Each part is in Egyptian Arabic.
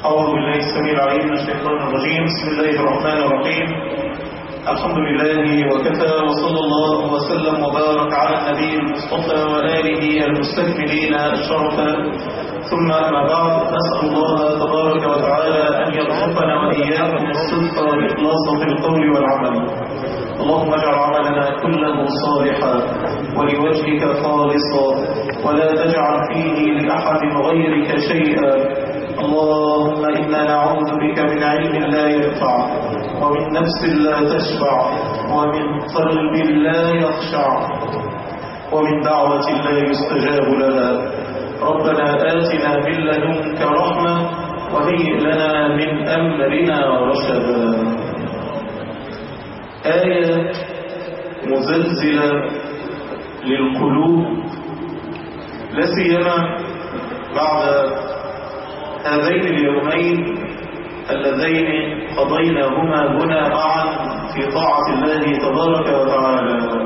أعوذ بالله السميع العليم من الشيطان الرجيم بسم الله الرحمن الرحيم الحمد لله وكفى وصلى الله وسلم وبارك على النبي المصطفى وآله المستكملين الشرف ثم أما بعد نسأل الله تبارك وتعالى أن يرزقنا وإياكم الصدق والإخلاص في القول والعمل اللهم اجعل عملنا كله صالحا ولوجهك خالصا ولا تجعل فيه لأحد غيرك شيئا اللهم إنا نعوذ بك من علم لا ينفع ومن نفس لا تشبع ومن قلب لا يخشع ومن دعوة لا يستجاب لها ربنا آتنا من لدنك رحمة وهيئ لنا من أمرنا رشدا آية مزلزلة للقلوب لا سيما بعد هذين اليومين اللذين قضيناهما هنا معا في طاعة الله تبارك وتعالى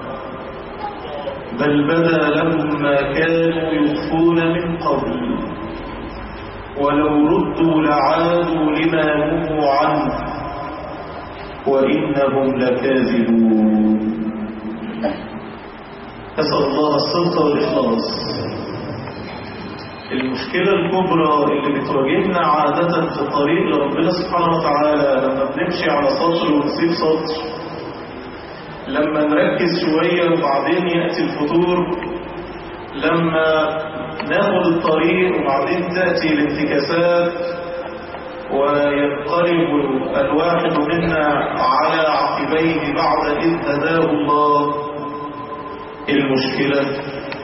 بل بدا لهم ما كانوا يخفون من قبل ولو ردوا لعادوا لما نهوا عنه وإنهم لكاذبون أسأل الله الصدق والإخلاص المشكلة الكبرى اللي بتواجهنا عادة في الطريق لربنا سبحانه وتعالى لما بنمشي على سطر ونسيب سطر لما نركز شوية وبعدين يأتي الفطور لما ناخد الطريق وبعدين تأتي الانتكاسات وينقلب الواحد منا على عقبيه بعد إذ هداه الله المشكلة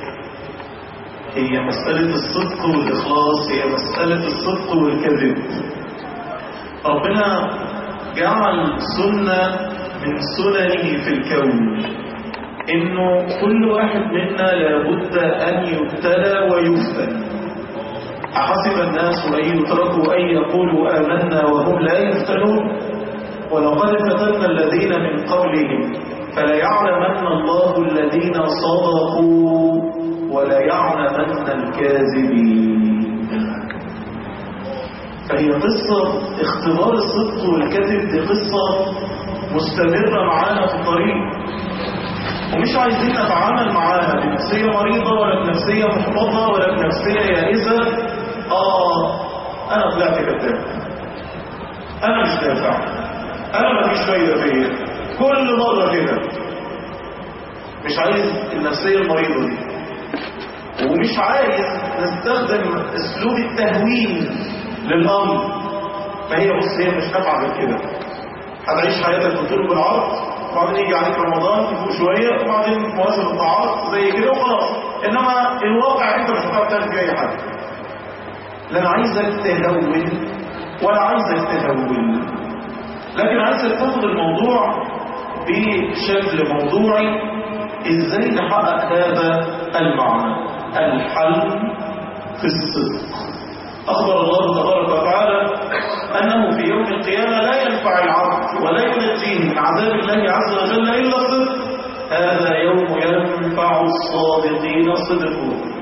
هي مسألة الصدق والإخلاص هي مسألة الصدق والكذب ربنا جعل سنة من سننه في الكون إنه كل واحد منا لابد أن يبتلى ويفتن أحسب الناس أن يتركوا أن يقولوا آمنا وهم لا يفتنون ولقد فتنا الذين من قبلهم فليعلمن الله الذين صدقوا وليعلمن الكاذبين فهي قصة اختبار الصدق والكذب دي قصة مستمرة معانا في الطريق ومش عايزين نتعامل معاها بنفسية مريضة ولا بنفسية محبطة ولا بنفسية يائسة آه أنا طلعت كذاب أنا مش نافع أنا مفيش فايدة فيا كل مرة كده مش عايز النفسية المريضة دي ومش عايز نستخدم اسلوب التهوين للأمر فهي بص هي مش نافعة غير كده هتعيش حياتك بالطول بالعرض وبعدين يجي عليك رمضان تفوق شوية وبعدين مواسم الطاعات زي كده وخلاص إنما الواقع أنت مش هتعرف تعمل فيه أي حاجة لا أنا عايزك تهون ولا عايزك تهون لكن عايزك تاخد الموضوع بشكل موضوعي ازاي نحقق هذا المعنى الحل في الصدق أخبر الله تبارك وتعالى أنه في يوم القيامة لا ينفع العبد ولا ينجيه من عذاب الله عز وجل إلا الصدق هذا يوم ينفع الصادقين صدقهم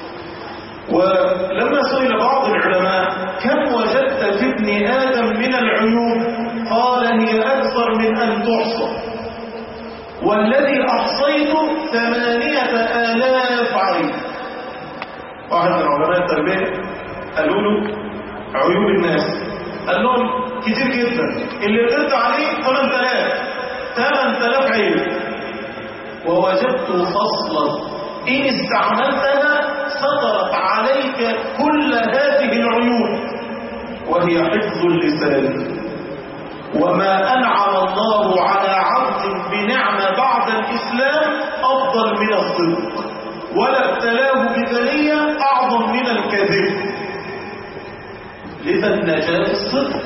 ولما سئل بعض العلماء كم وجدت في ابن آدم من العيوب قال هي أكثر من أن تحصى والذي أحصيته ثمانية آلاف عيب واحد من علماء التربية قالوا له عيوب الناس قال لهم كتير جدا اللي قلت عليه 8000 8000 عيب ووجدت فصلا إن استعملتها سطرت عليك كل هذه العيوب وهي حفظ اللسان وما أنعم الله على عبد بنعمة بعد الإسلام أفضل من الصدق ولا ابتلاه ببلية أعظم من الكذب لذا النجاة الصدق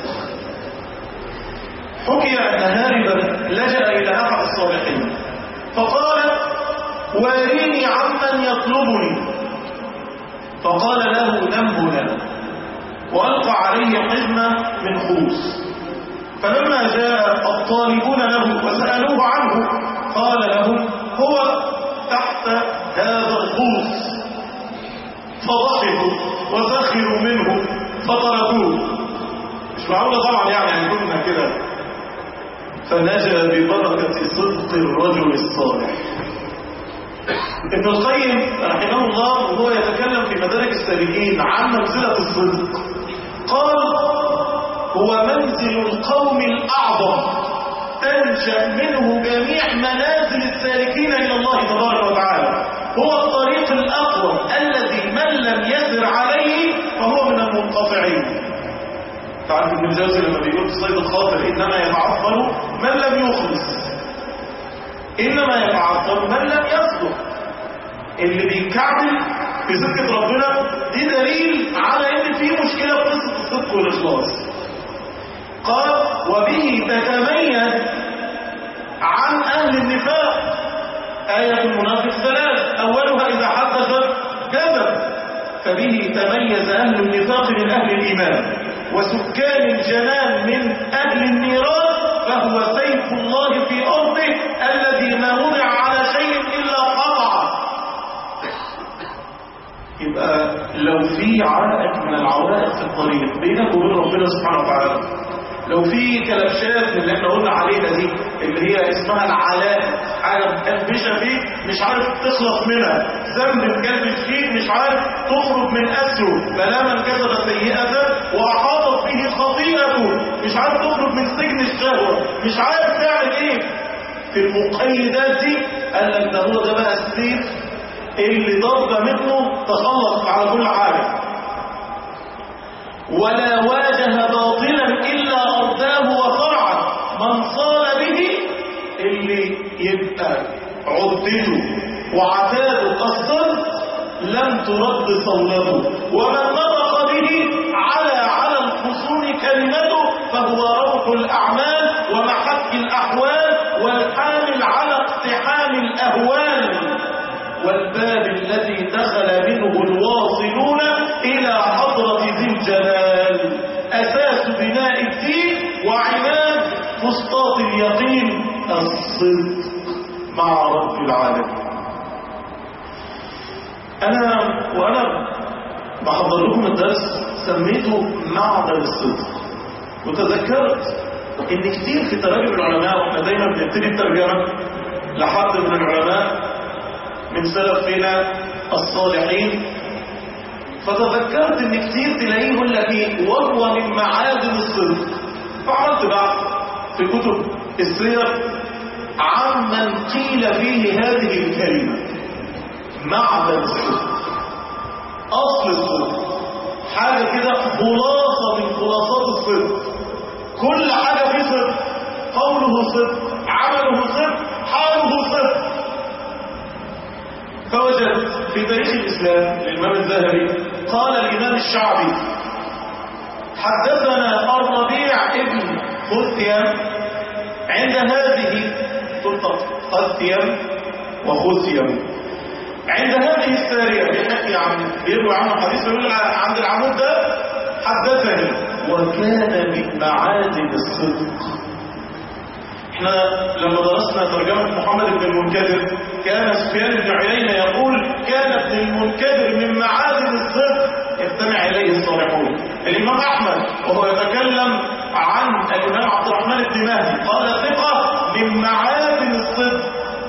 حكي أن هاربا لجأ إلى أحد الصالحين فقال واريني عمن يطلبني فقال له نم هنا وألقى عليه حزمة من خوص فلما جاء الطالبون له وسألوه عنه قال لهم هو تحت هذا الخوص فضحكوا وسخروا منه فتركوه مش معقولة طبعا يعني يعني كنا كده فنجا ببركة صدق الرجل الصالح ابن القيم رحمه الله وهو يتكلم في مدارك السابقين عن منزلة الصدق قال هو منزل القوم الأعظم تنشأ منه جميع منازل السالكين إلى الله تبارك وتعالى هو الطريق الأقوى الذي من لم يسر عليه فهو من المنقطعين تعرف ابن الجوزي لما بيقول في صيد الخاطر إنما يتعطل من لم يخلص إنما يتعطل من لم يصدق اللي بيكعبل في سكة ربنا دي دليل على ان في مشكلة في قصة الصدق والإخلاص قال وبه تتميز عن أهل النفاق آية المنافق ثلاث أولها إذا حدث كذب فبه تميز أهل النفاق من أهل الإيمان وسكان الجنان من أهل النيران فهو سيف الله في أرضه الذي ما وضع على شيء إلا قطعه يبقى لو في عائق من العوائق في الطريق بينك وبين ربنا سبحانه وتعالى لو في كلبشات من اللي احنا قلنا عليها دي اللي هي اسمها العلاء حاجه مكلبشه فيك مش عارف تخلص منها ذنب مكلبش فيك مش عارف تخرج من اسره بلا من كسب سيئه واحاطت به خطيئته مش عارف تخرج من سجن الشهوه مش عارف تعمل ايه في المقيدات دي قال لك ده هو ده بقى السيف اللي ضرب منه تخلص على كل حاجه ولا واجه باطلا إلا أرداه وفرعه من صال به اللي يبقى عدته وعتاده الصدق لم ترد صولته ومن نطق به على على الخصوم كلمته فهو روح الأعمال ومحك الأحوال والحامل على اقتحام الأهوال والباب الذي دخل منه الواصلون إلى حضرة ذي الجلال أساس بناء الدين وعماد فسطاط اليقين الصدق مع رب العالمين أنا وأنا بحضر لكم الدرس سميته معدن الصدق وتذكرت إن كتير في تراجم العلماء وإحنا دايما بنبتدي الترجمة لحد من العلماء من سلفنا الصالحين فتذكرت ان كتير تلاقيه يقول لك ايه وهو من معادن الصدق فعملت بحث في كتب السير عمن قيل فيه هذه الكلمة معدن الصدق اصل الصدق حاجة كده خلاصة من خلاصات الصدق كل حاجة فيه صدق قوله صدق عمله صدق حاله صدق فوجد في تاريخ الإسلام للإمام الذهبي قال الإمام الشعبي حدثنا الربيع ابن خثيم عند هذه تلطق خثيم وخثيم عند هذه السارية بيحكي عن بيروي عنه حديث يقول عند العمود ده حدثني وكان من معادن الصدق احنا لما درسنا ترجمة محمد بن المنكدر كان سفيان بن عيينة يقول كان ابن المنكدر من معادن الصدق يستمع إليه الصالحون الإمام أحمد وهو يتكلم عن الإمام عبد الرحمن بن مهدي قال ثقة من معادن الصدق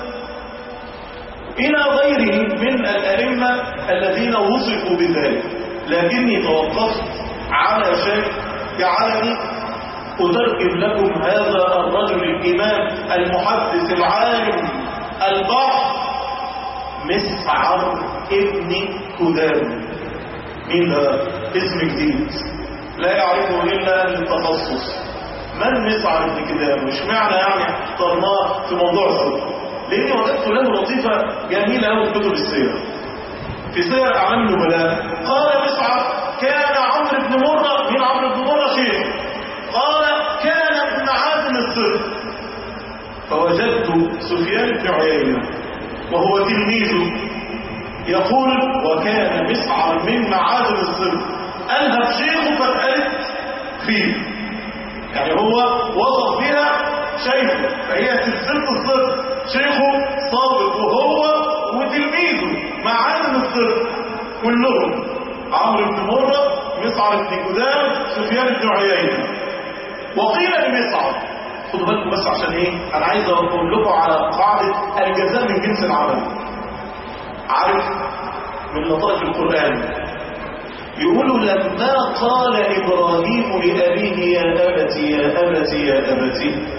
إلى غيره من الأئمة الذين وصفوا بذلك لكني توقفت على شيء جعلني أترجم لكم هذا الرجل الإمام المحدث العالم البحر مسعر ابن كدام مين ده اسم جديد لا يعرفه إلا التخصص من مسعر ابن كدام مش معنى يعني اخترناه في موضوع الصدق لأني وجدت له لطيفة جميلة أوي في كتب السير في سير أعلام النبلاء قال مسعر كان عمرو بن مرة من عمرو بن مرة شيخ قال كان ابن عازم الصدق فوجدت سفيان بن عيينة وهو تلميذه يقول وكان مسعر من معازم الصدق ألهب شيخه فاتقلت فيه يعني هو وصف بها شيخه فهي سلسلة الصدق شيخه صادق وهو وتلميذه معازم الصدق كلهم عمرو بن مرة مسعر بن كدام سفيان بن عيينة وقيل لمسعر خدوا بالكم بس عشان ايه انا عايز اقول لكم على قاعدة الجزاء من جنس العمل عارف من لطائف القرآن يقولوا لما قال إبراهيم لأبيه يا أبت يا أبت يا أبت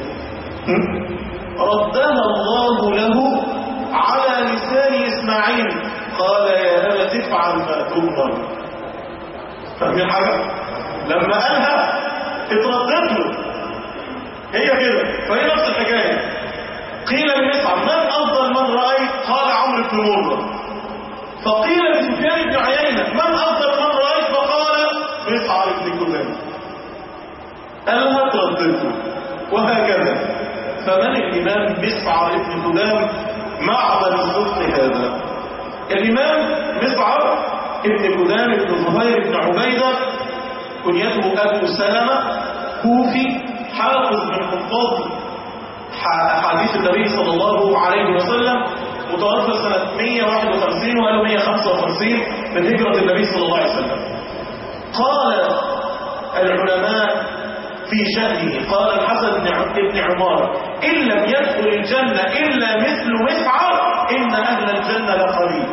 ردها الله له على لسان إسماعيل قال يا أبت افعل ما تؤمر فاهمين حاجة؟ لما قالها اتردت له هي كده فهي نفس الحكاية قيل لمسعر من أفضل من رأيت قال عمرو بن مرة فقيل لسفيان بن عيينة من أفضل من رأيت فقال مسعر بن كدام قالها ترددت وهكذا فمن الإمام مسعر بن كدام معبد الصدق هذا الإمام مسعر ابن كدام بن زهير بن عبيدة كنيته أبو سلمة كوفي حافظ من حفاظ حديث النبي صلى الله عليه وسلم متوفى سنة 151 وقالوا 155 من هجرة النبي صلى الله عليه وسلم قال العلماء في شأنه قال الحسن بن عمار إن لم يدخل الجنة إلا مثل مسعر إن أهل الجنة لقليل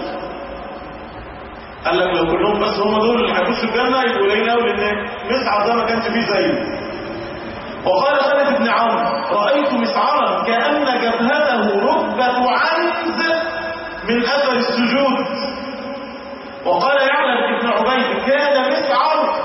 قال لك لو كلهم بس هم دول اللي هيخشوا الجنة يبقوا قليل قوي لأن مسعر ده ما كانش فيه زيه وقال خالد بن عمرو رأيت مسعرا كأن جبهته ركبة عنز من أثر السجود وقال يعلم ابن عبيد كان مسعر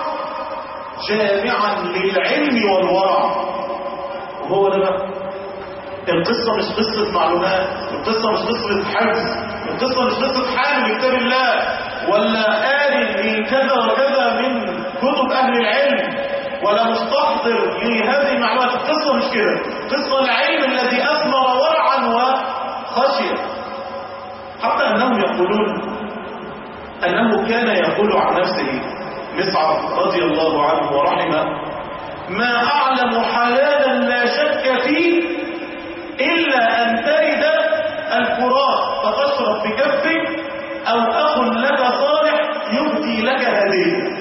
جامعا للعلم والورع وهو ده بقى القصة مش قصة معلومات القصة مش قصة حفظ القصة مش قصة حامل كتاب الله ولا قاري لكذا وكذا من كتب أهل العلم ولا مستحضر لهذه المعلومات القصة مش كده قصة العلم الذي أثمر ورعا وخشية حتى أنهم يقولون أنه كان يقول عن نفسه مسعر رضي الله عنه ورحمه ما أعلم حلالا لا شك فيه إلا أن ترد الفرات فتشرب بكفك أو أخ لك صالح يهدي لك هديه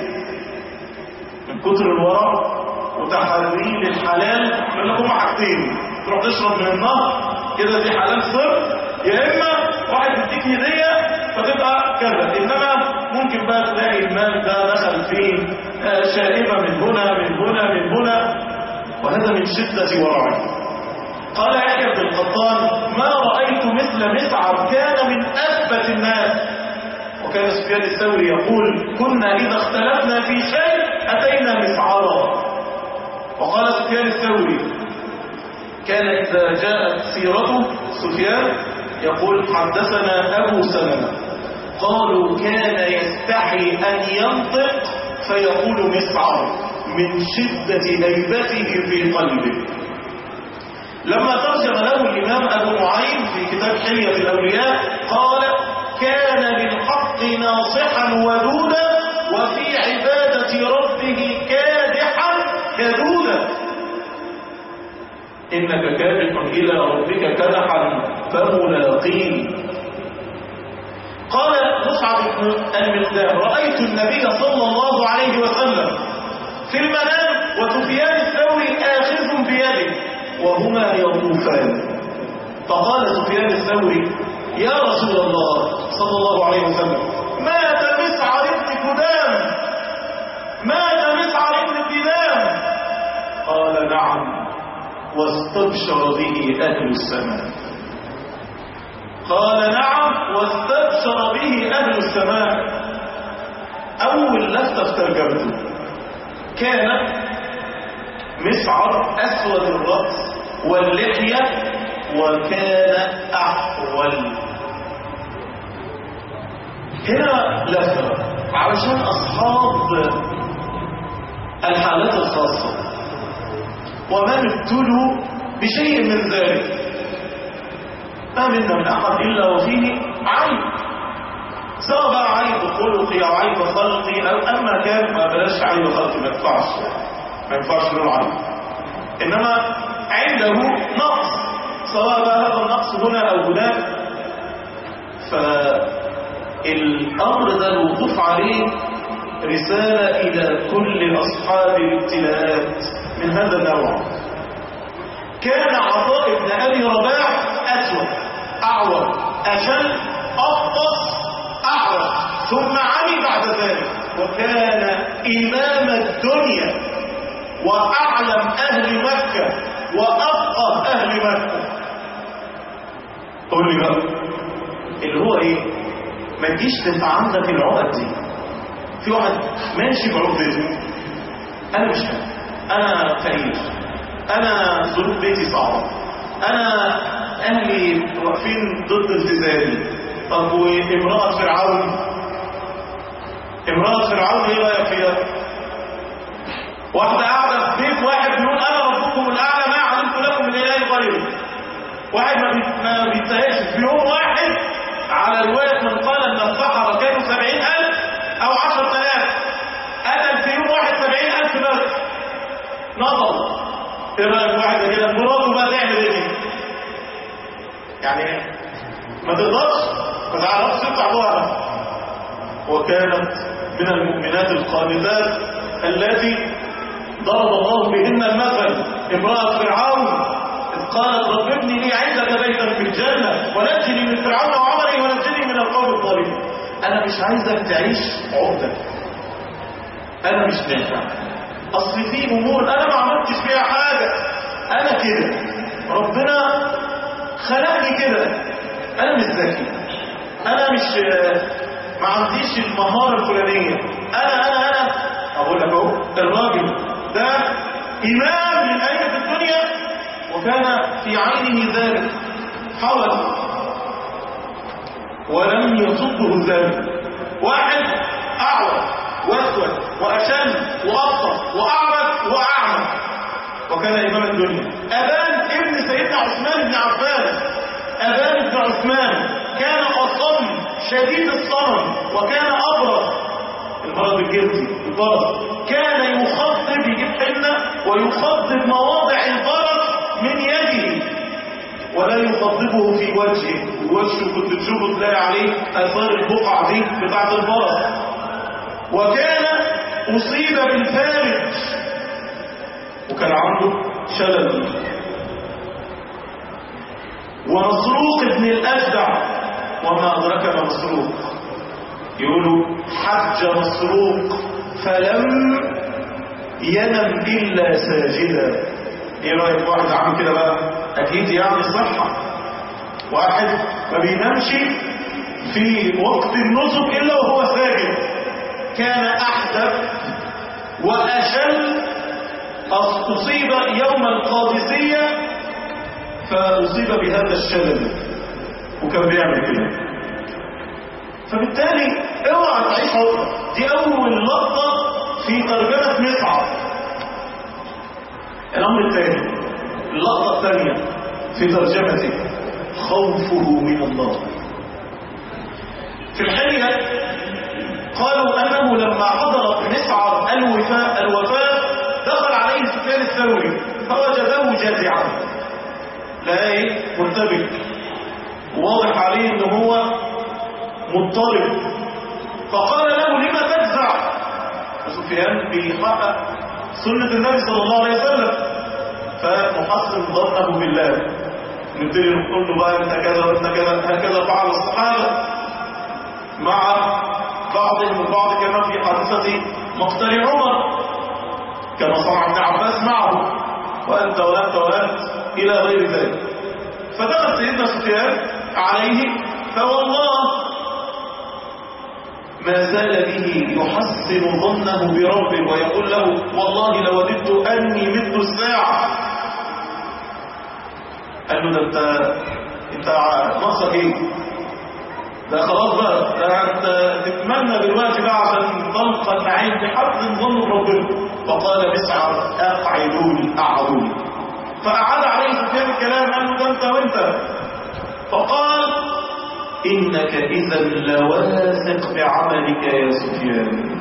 من كتر الورع وتحرير الحلال يقول لك هم حاجتين تروح تشرب من النهر كده دي حلال صرف يا اما واحد يديك هديه فتبقى كذا انما ممكن بقى تلاقي المال ده دخل فيه شائبه من هنا من هنا من هنا وهذا من شده ورعه قال يحيى بن القطان ما رايت مثل مسعر كان من اثبت الناس وكان سفيان الثوري يقول كنا اذا اختلفنا في شيء أتينا مسعرا وقال سفيان الثوري كان إذا جاءت سيرته سفيان يقول حدثنا أبو سلمة قالوا كان يستحي أن ينطق فيقول مسعر من شدة هيبته في قلبه لما ترجم له الإمام أبو نعيم في كتاب حلية الأولياء قال كان بالحق ناصحا ودودا وفي عبادة ربه كادحا كدودا إنك كادح إلى ربك كدحا فملاقيه قال مصعب بن المقدام رأيت النبي صلى الله عليه وسلم في المنام وسفيان الثوري آخذ بيده وهما يطوفان فقال سفيان الثوري يا رسول الله صلى الله عليه وسلم مات مسعر ابن كدام مات مسعر ابن كدام قال نعم واستبشر به أهل السماء قال نعم واستبشر به أهل السماء أول لفتة في ترجمته كان مسعر أسود الرأس واللحية وكان أحول هنا لفتة علشان أصحاب الحالات الخاصة ومن ابتلوا بشيء من ذلك ما منا من أحد إلا وفيه عيب سواء بقى عيب خلقي أو عيب خلقي أو أما كان ما بلاش عيب خلقي ما ينفعش ما ينفعش له عيب إنما عنده نقص سواء بقى هذا النقص هنا أو هناك فالأمر ده الوقوف عليه رسالة إلى كل أصحاب الابتلاءات من هذا النوع كان عطاء بن أبي رباح أسود أعور أشل أبطس أعرج ثم عمي بعد ذلك وكان إمام الدنيا وأعلم أهل مكة وأفقه أهل مكة قول لي بقى اللي هو إيه ما تجيش تبقى عندك العقد دي في واحد ماشي بعقدته أنا مش فاهم أنا فقير أنا ظروف بيتي صعبة أنا أهلي واقفين ضد التزامي طب وامرأة فرعون امرأة فرعون ايه رأيك فيها؟ واحدة قاعدة في بيت واحد بيقول أنا ربكم الأعلى ما علمت لكم من إله غيري واحد ما بيت- ما بيتهيأش في يوم واحد على رواية من قال أن السحرة كانوا سبعين ألف أو عشر آلاف قتل في يوم واحد سبعين ألف بس نظر إيه رأيك واحد كده مراته بقى تعمل إيه دي؟ يعني إيه؟ ما تقدرش ما تعرفش تطلع بره وكانت من المؤمنات القانتات التي ضرب الله بهن المثل امرأة فرعون إذ قالت رب ابني لي عندك بيتا في الجنة ونجني من فرعون وعمري ونجني من القوم الظالمين أنا مش عايزك تعيش عقدة أنا مش نافع أصل في أمور أنا ما عملتش فيها حاجة أنا كده ربنا خلقني كده أنا مش ذكي أنا مش ما عنديش المهارة الفلانية أنا أنا أنا أقول لك أهو الراجل ده إمام من أئمة الدنيا وكان في عينه ذلك حول ولم يصده ذلك واحد أعور وأسود وأشل وأبطأ وأعرج وأعمى وكان إمام الدنيا أبان ابن سيدنا عثمان بن عفان أبان بن عثمان كان أصم شديد الصمم وكان أبرص المرض الجلدي البرص كان يخضب يجيب حنة ويخضب مواضع البرص من يده ولا يخضبه في وجهه وجهه كنت تشوفه تلاقي عليه اثار البقع دي بتاعت البرص وكان اصيب بالفارج وكان عنده شلل ومسروق ابن الأجدع وما أدرك ما مسروق يقولوا حج مسروق فلم ينم إلا ساجدا ايه رأيك واحد عامل كده بقى أكيد يعني صحة واحد ما بينامش في وقت النسك إلا وهو ساجد كان أحدث وأشل أصيب يوم القادسية فأصيب بهذا الشلل وكان بيعمل كده فبالتالي اوعى تعيش عقدة دي أول لقطة في ترجمة مصعب الأمر الثاني اللقطة الثانية في ترجمته خوفه من الله في الحقيقة قالوا أنه لما حضرت مسعر الوفاء الوفاة دخل عليه سفيان الثوري فوجده جازعا لا ايه مرتبك واضح عليه ان هو مضطرب فقال له لما تجزع سفيان بيحقق سنة النبي صلى الله عليه وسلم فمحصن ظنه بالله نبتدي نقول له بقى انت كذا وانت كذا هكذا فعل الصحابة مع بعضهم البعض كما في حادثة مقتل عمر كما صنع ابن عباس معه وأنت وأنت وأنت إلى غير ذلك فدخل سيدنا سفيان عليه فوالله ما زال به يحسن ظنه بربه ويقول له والله لوددت أني مت الساعة قال له ده انت انت ناقصك ايه ده خلاص بقى ده انت تتمنى دلوقتي بقى عشان تلقى النعيم بحسن ظن ربنا فقال مسعر اقعدوني اقعدوني فأعاد عليه سفيان الكلام قال له ده انت وانت فقال إنك إذا لواثق بعملك يا سفيان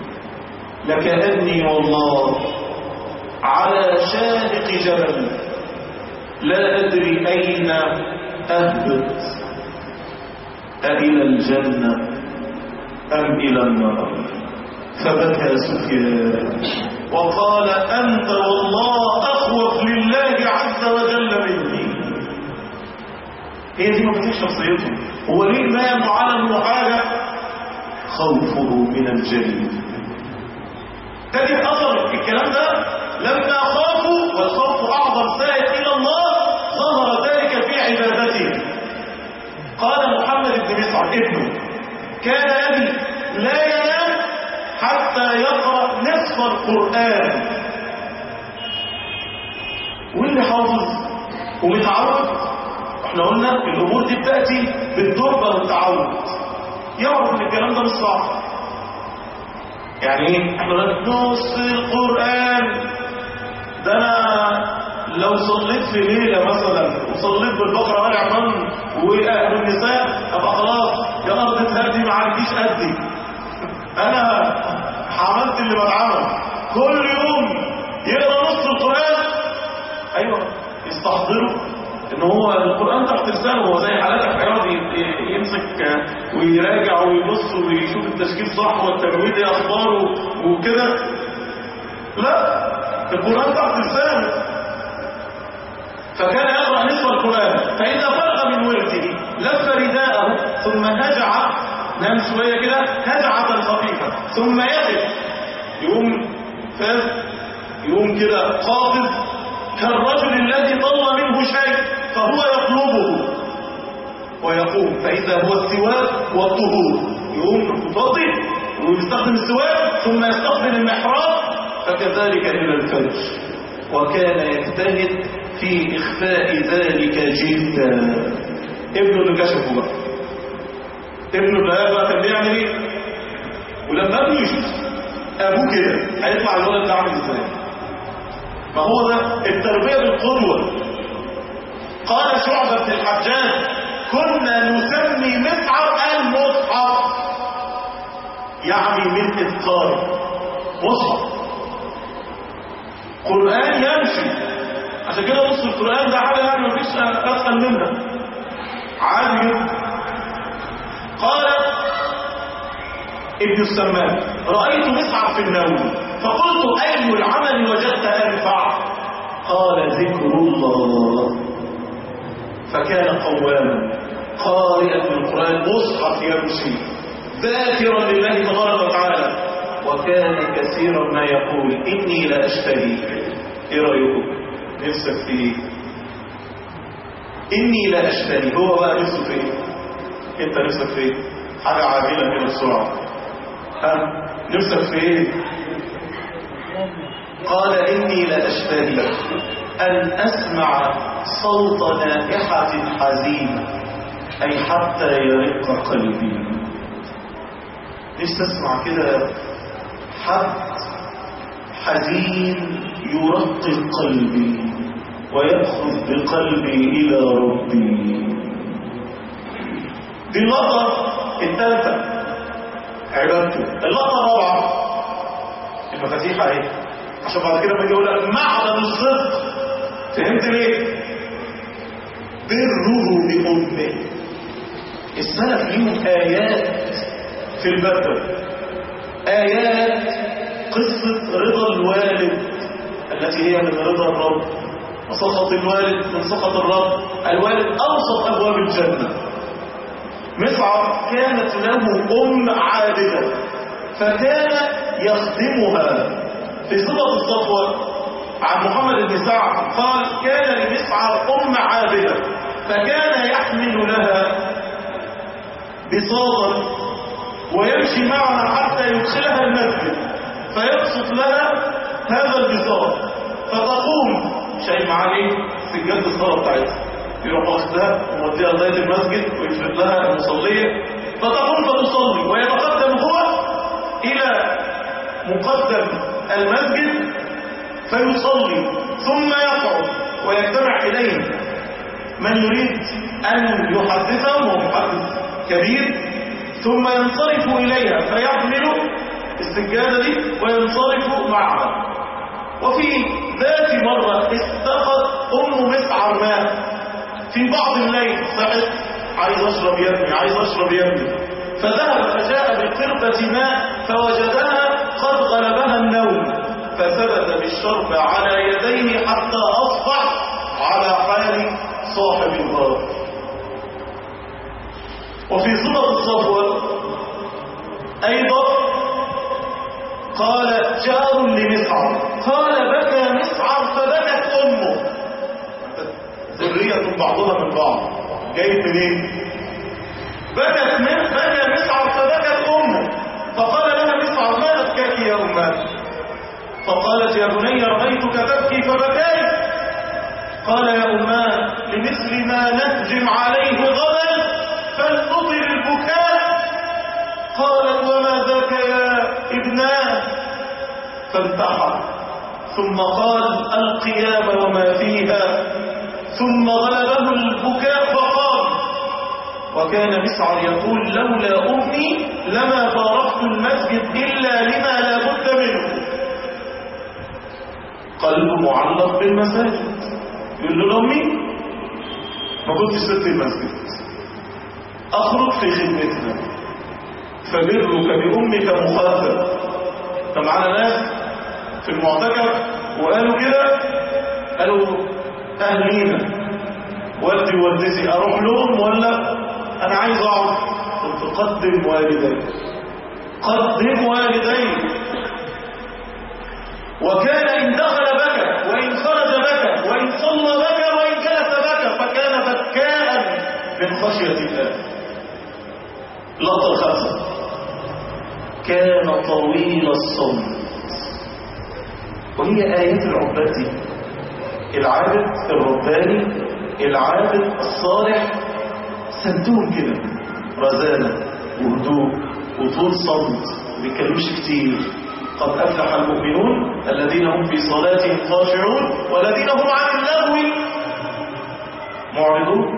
لكأني والله على شاهق جبل لا أدري أين أهبط أإلى الجنة أم إلى النار فبكى سفيان وقال أنت والله أخوف لله عز وجل مني هي دي مفاتيح شخصيته هو ليه ما يعلم حاجة خوفه من الجليل تجد أثر الكلام ده لما خافوا والخوف أعظم سائل إلى الله ظهر ذلك في عبادته قال محمد بن مسعد ابنه كان أبي لا ينام حتى يقرأ نصف القرآن واللي حافظ ومتعود احنا قلنا الأمور دي بتأتي بالدربة والتعود يعرف ان الكلام ده مش صح يعني ايه احنا نص القرآن ده انا لو صليت في ليلة مثلا وصليت بالبقرة آل عمران والنساء ابقى خلاص يا ارض تهدي ما عنديش قدي انا عملت اللي بتعمل كل يوم يقرا نص القرآن ايوه يستحضره ان هو القرآن تحت لسانه هو زي حالاتك هيقعد يمسك ويراجع ويبص ويشوف التشكيل صح والتجويد ايه اخباره وكده لا القرآن تحت لسانه فكان يقرأ نصف القرآن فإذا فرغ من ورده لف رداءه ثم هجع نام شوية كده هجعة خفيفة ثم يقف يقوم فاز يقوم كده قابض كالرجل الذي طل منه شيء فهو يطلبه ويقوم فإذا هو السواك والطهور يقوم متوضي ويستخدم السواك ثم يستخدم المحراب فكذلك إلى الفجر وكان يجتهد في إخفاء ذلك جدا ابنه اللي كشفه بقى ابنه اللي بقى كان بيعمل ايه ولما ابنه يشوف ابوه كده هيطلع الولد ده عامل ازاي ما هو ده التربيه بالقدوه قال شعبة بن الحجاج كنا نسمي مسعر المصحف يعني من إذكار مصحف قرآن يمشي عشان كده نص القرآن ده حاجة يعني مفيش أسهل منها عادي جدا قال ابن السمان رأيت مسعر في النوم فقلت أي العمل وجدت أنفع قال ذكر الله فكان قواما قارئا القرآن مصحف يمشي ذاكرا لله تبارك وتعالى وكان كثيرا ما يقول إني لأشتهي إيه رأيكم نفسك في إيه إني لأشتهي هو بقى نفسه في إيه أنت نفسك في إيه حاجة عاجلة كده بسرعة ها نفسك في إيه قال إني لأشتهي أن أسمع صوت نائحة حزينة أي حتى يرق قلبي نفسي أسمع كده حد حزين يرقق قلبي ويأخذ بقلبي إلى ربي دي اللقطة الثالثة عبادته اللقطة الرابعة المفاتيح اهي عشان بعد كده بيجي يقول لك معدن الصدق فهمت ليه؟ بره بأمه السلف ليهم آيات في البدر آيات قصة رضا الوالد التي هي من رضا الرب وسخط الوالد من سخط الرب الوالد أوسط أبواب الجنة مسعر كانت له أم عابدة فكان يخدمها في صفة الصفوة عن محمد بن سعد قال كان لمسعر أم عابدة فكان يحمل لها بساطا ويمشي معها حتى يدخلها المسجد فيبسط لها هذا البساط فتقوم شيء معاه سجادة الصلاة بتاعتها يروح واخدها وموديها لغاية المسجد ويفرد لها المصلية فتقوم فتصلي ويتقدم هو إلى مقدم المسجد فيصلي ثم يقعد ويجتمع إليه من يريد أن يحدثه وهو محدث كبير ثم ينصرف إليها فيحمل السجادة دي وينصرف معها وفي ذات مرة استقت أم مسعر ماء في بعض الليل صحت عايز أشرب يا ابني عايز أشرب يا ابني فذهب فجاء بقربة ماء فوجدها قد غلبها النوم فثبت بالشرب على يديه حتى أصبح على حال صاحب الغار وفي صفة الصفوة أيضا قال جار لمسعر قال بكى مسعر فبكت أمه ذرية بعضها من بعض جاي منين بكت من بكى مسعر فبكت أمه فقال لها مسعر ما أبكاك يا أمه فقالت يا بني رأيتك تبكي فبكيت قال يا أماه لمثل ما نهجم عليه غدا فلنطل البكاء قالت وما ذاك يا ابناه فانتحر ثم قال القيام وما فيها ثم غلبه البكاء فقال وكان مسعر يقول لولا أمي لما فارقت المسجد إلا لما لا بد منه قلبه معلق بالمساجد يقول له لأمي ما كنتش سبت المسجد أخرج في خدمتنا فبرك بأمك مخاطر فمعنا ناس في المعتكف وقالوا كده قالوا أهلينا والدي ووالدتي أروح لهم ولا أنا عايز أقعد قلت قدم والديك قدم والديك وكان إن دخل بكى وإن خرج بكى وإن صلى بكى وإن جلس بكى فكان بكاء من خشية الله لقطة الخمسة كان طويل الصمت وهي آيات العباد دي العابد الرباني العابد الصالح سدوهم كده رزانة وهدوء وطول صمت ما بيتكلمش كتير قد أفلح المؤمنون الذين هم في صلاتهم خاشعون والذين هم عن اللغو معرضون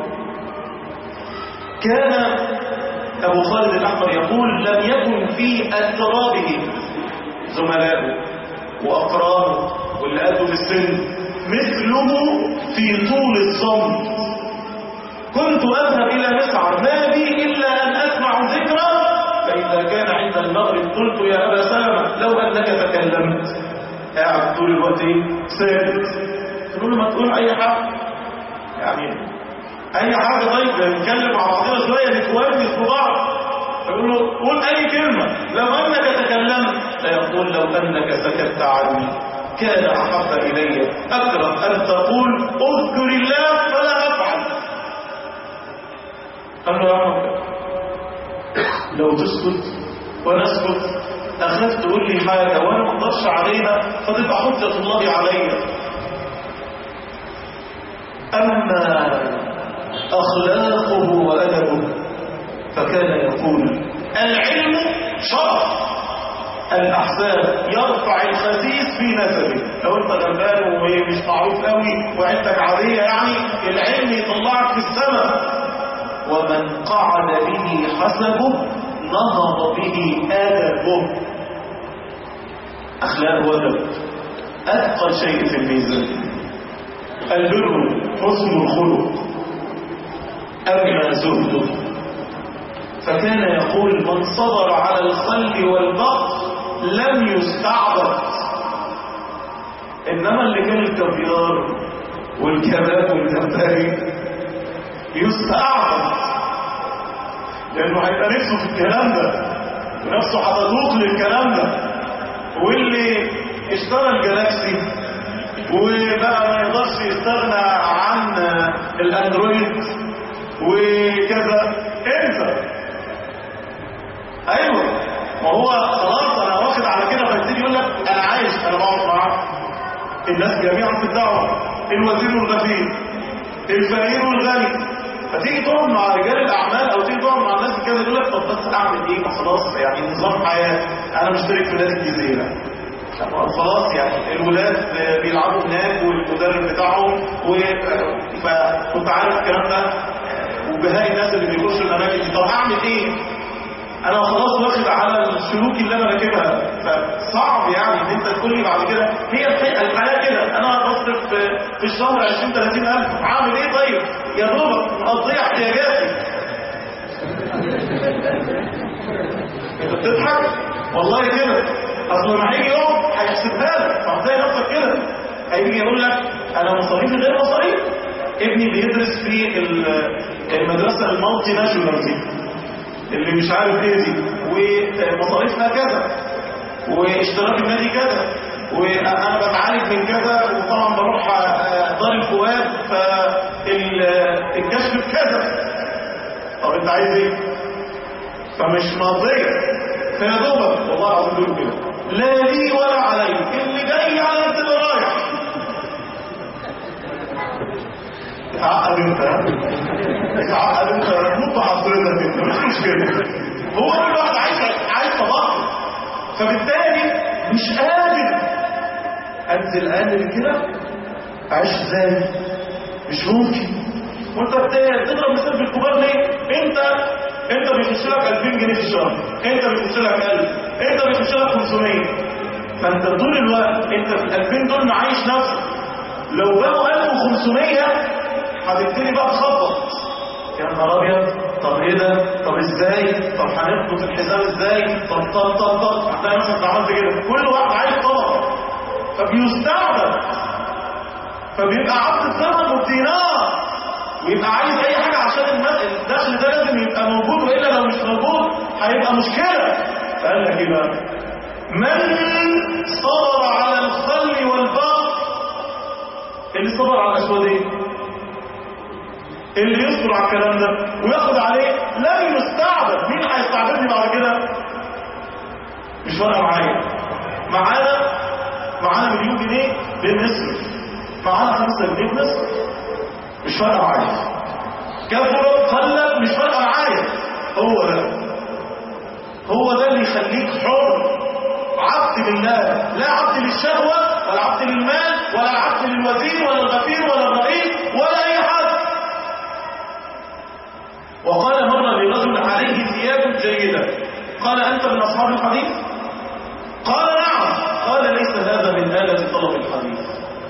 كان أبو خالد الأحمر يقول لم يكن في أترابه زملائه وأقرانه واللي قدوا في السن مثله في طول الصمت كنت أذهب إلى مسعر ما بي إلا أن أسمع ذكرى فإذا كان عند المغرب قلت يا أبا سلمة لو أنك تكلمت قاعد طول الوقت ساكت تقول له ما تقول أي حاجة يعني أي حاجة طيب نتكلم مع بعضنا شوية نتونس في بعض يقول له قول أي كلمة لو أنك تكلمت فيقول لو أنك سكت عني كان أحب إلي أكره أن تقول اذكر الله فلا أفعل قال له يا رب لو تسكت وانا اسكت اخاف تقول لي حاجه وانا ما اقدرش عليها فتبقى حجه الله عليا اما اخلاقه وادبه فكان يقول العلم شرف الاحسان يرفع الخسيس في نسبه لو انت غلبان ومش معروف قوي وعندك عاديه يعني العلم يطلعك في السماء ومن قعد به حسبه نهض به آدبه أخلاق وأدب أثقل شيء في الميزان البر حسن الخلق أما زهده فكان يقول من صبر على الخل والبقر لم يستعبد إنما اللي كان الكافيار والكباب والجمبري يستعبد لانه هيبقى نفسه في الكلام ده ونفسه هتذوق للكلام ده واللي اشترى الجالاكسي وبقى ما يقدرش يستغنى عن الاندرويد وكذا انت ايوه ما هو خلاص انا واخد على كده فيبتدي يقول لك انا عايش انا بقعد معاك الناس جميعا في الدعوه الوزير والغفير الفقير والغني فتيجي تقعد مع رجال الاعمال او تيجي تقعد مع الناس كده يقول لك طب بس اعمل ايه خلاص يعني نظام حياه انا مشترك في نادي الجزيره خلاص يعني الولاد بيلعبوا هناك والمدرب بتاعهم و... فكنت عارف الكلام ده وبهاء الناس اللي بيخشوا الاماكن دي طب اعمل ايه انا خلاص واخد على السلوك اللي انا راكبها فصعب يعني ان انت تقول لي بعد كده هي الحياه كده انا بصرف في الشهر 20 30 الف عامل ايه طيب يا دوبك مقضيه احتياجاتي انت بتضحك والله كده اصل لما هيجي يوم هيحسبها لك فهتلاقي نفسك كده هيجي يقول لك انا مصاريفي غير مصاريف ابني بيدرس في ال- المدرسه المالتي ناشونال دي اللي مش عارف ايه دي ومصاريفها كذا واشتراك النادي كذا وانا بتعالج من كذا وطبعا بروح آه، دار الفؤاد فالكشف بكذا طب انت عايز ايه فمش ماضيه فيا دوبك والله العظيم بيقولوا كده لا لي ولا علي اللي جاي على قد اللي رايح اتعقد انت ها؟ اتعقد انت موت حضرتك انت مش مشكله هو كل واحد عايز عايز طبعا فبالتالي مش قادر انزل اقل من كده اعيش ازاي مش ممكن وانت بت- بتضرب مثال في الكبار ليه انت انت بيخش لك 2000 جنيه في الشهر انت بيخش لك 1000 انت بيخش لك 500 فانت طول الوقت انت في ال 2000 دول معايش نفسك لو بقوا 1500 هتبتدي بقى تخبط يا نهار ابيض طب ايه ده طب ازاي طب هنربط الحزام ازاي طب طب طب طب هتلاقي نفسك عملت كده كل واحد عايز طبق فبيستعبد فبيبقى عبد الدرهم والدينار ويبقى عايز اي حاجه عشان الم- الدخل ده لازم يبقى موجود والا لو مش موجود هيبقى مشكله فقال لك ايه بقى من صبر على الخل والبر اللي صبر على الاسودين اللي يصبر على الكلام ده وياخد عليه لن يستعبد مين هيستعبدني بعد كده مش فارقه معايا معانا معانا مليون جنيه بنصرف معانا خمسة جنيه بنصرف مش فارقه معايا كفر قلت مش فارقه معايا هو ده هو ده اللي يخليك حر عبد لله لا عبد للشهوة ولا عبد للمال ولا عبد للوزير ولا الغفير ولا الرئيس ولا أي حد وقال مرة لرجل عليه ثياب جيدة قال أنت من أصحاب الحديث قال نعم قال ليس هذا من آلة طلب الحديث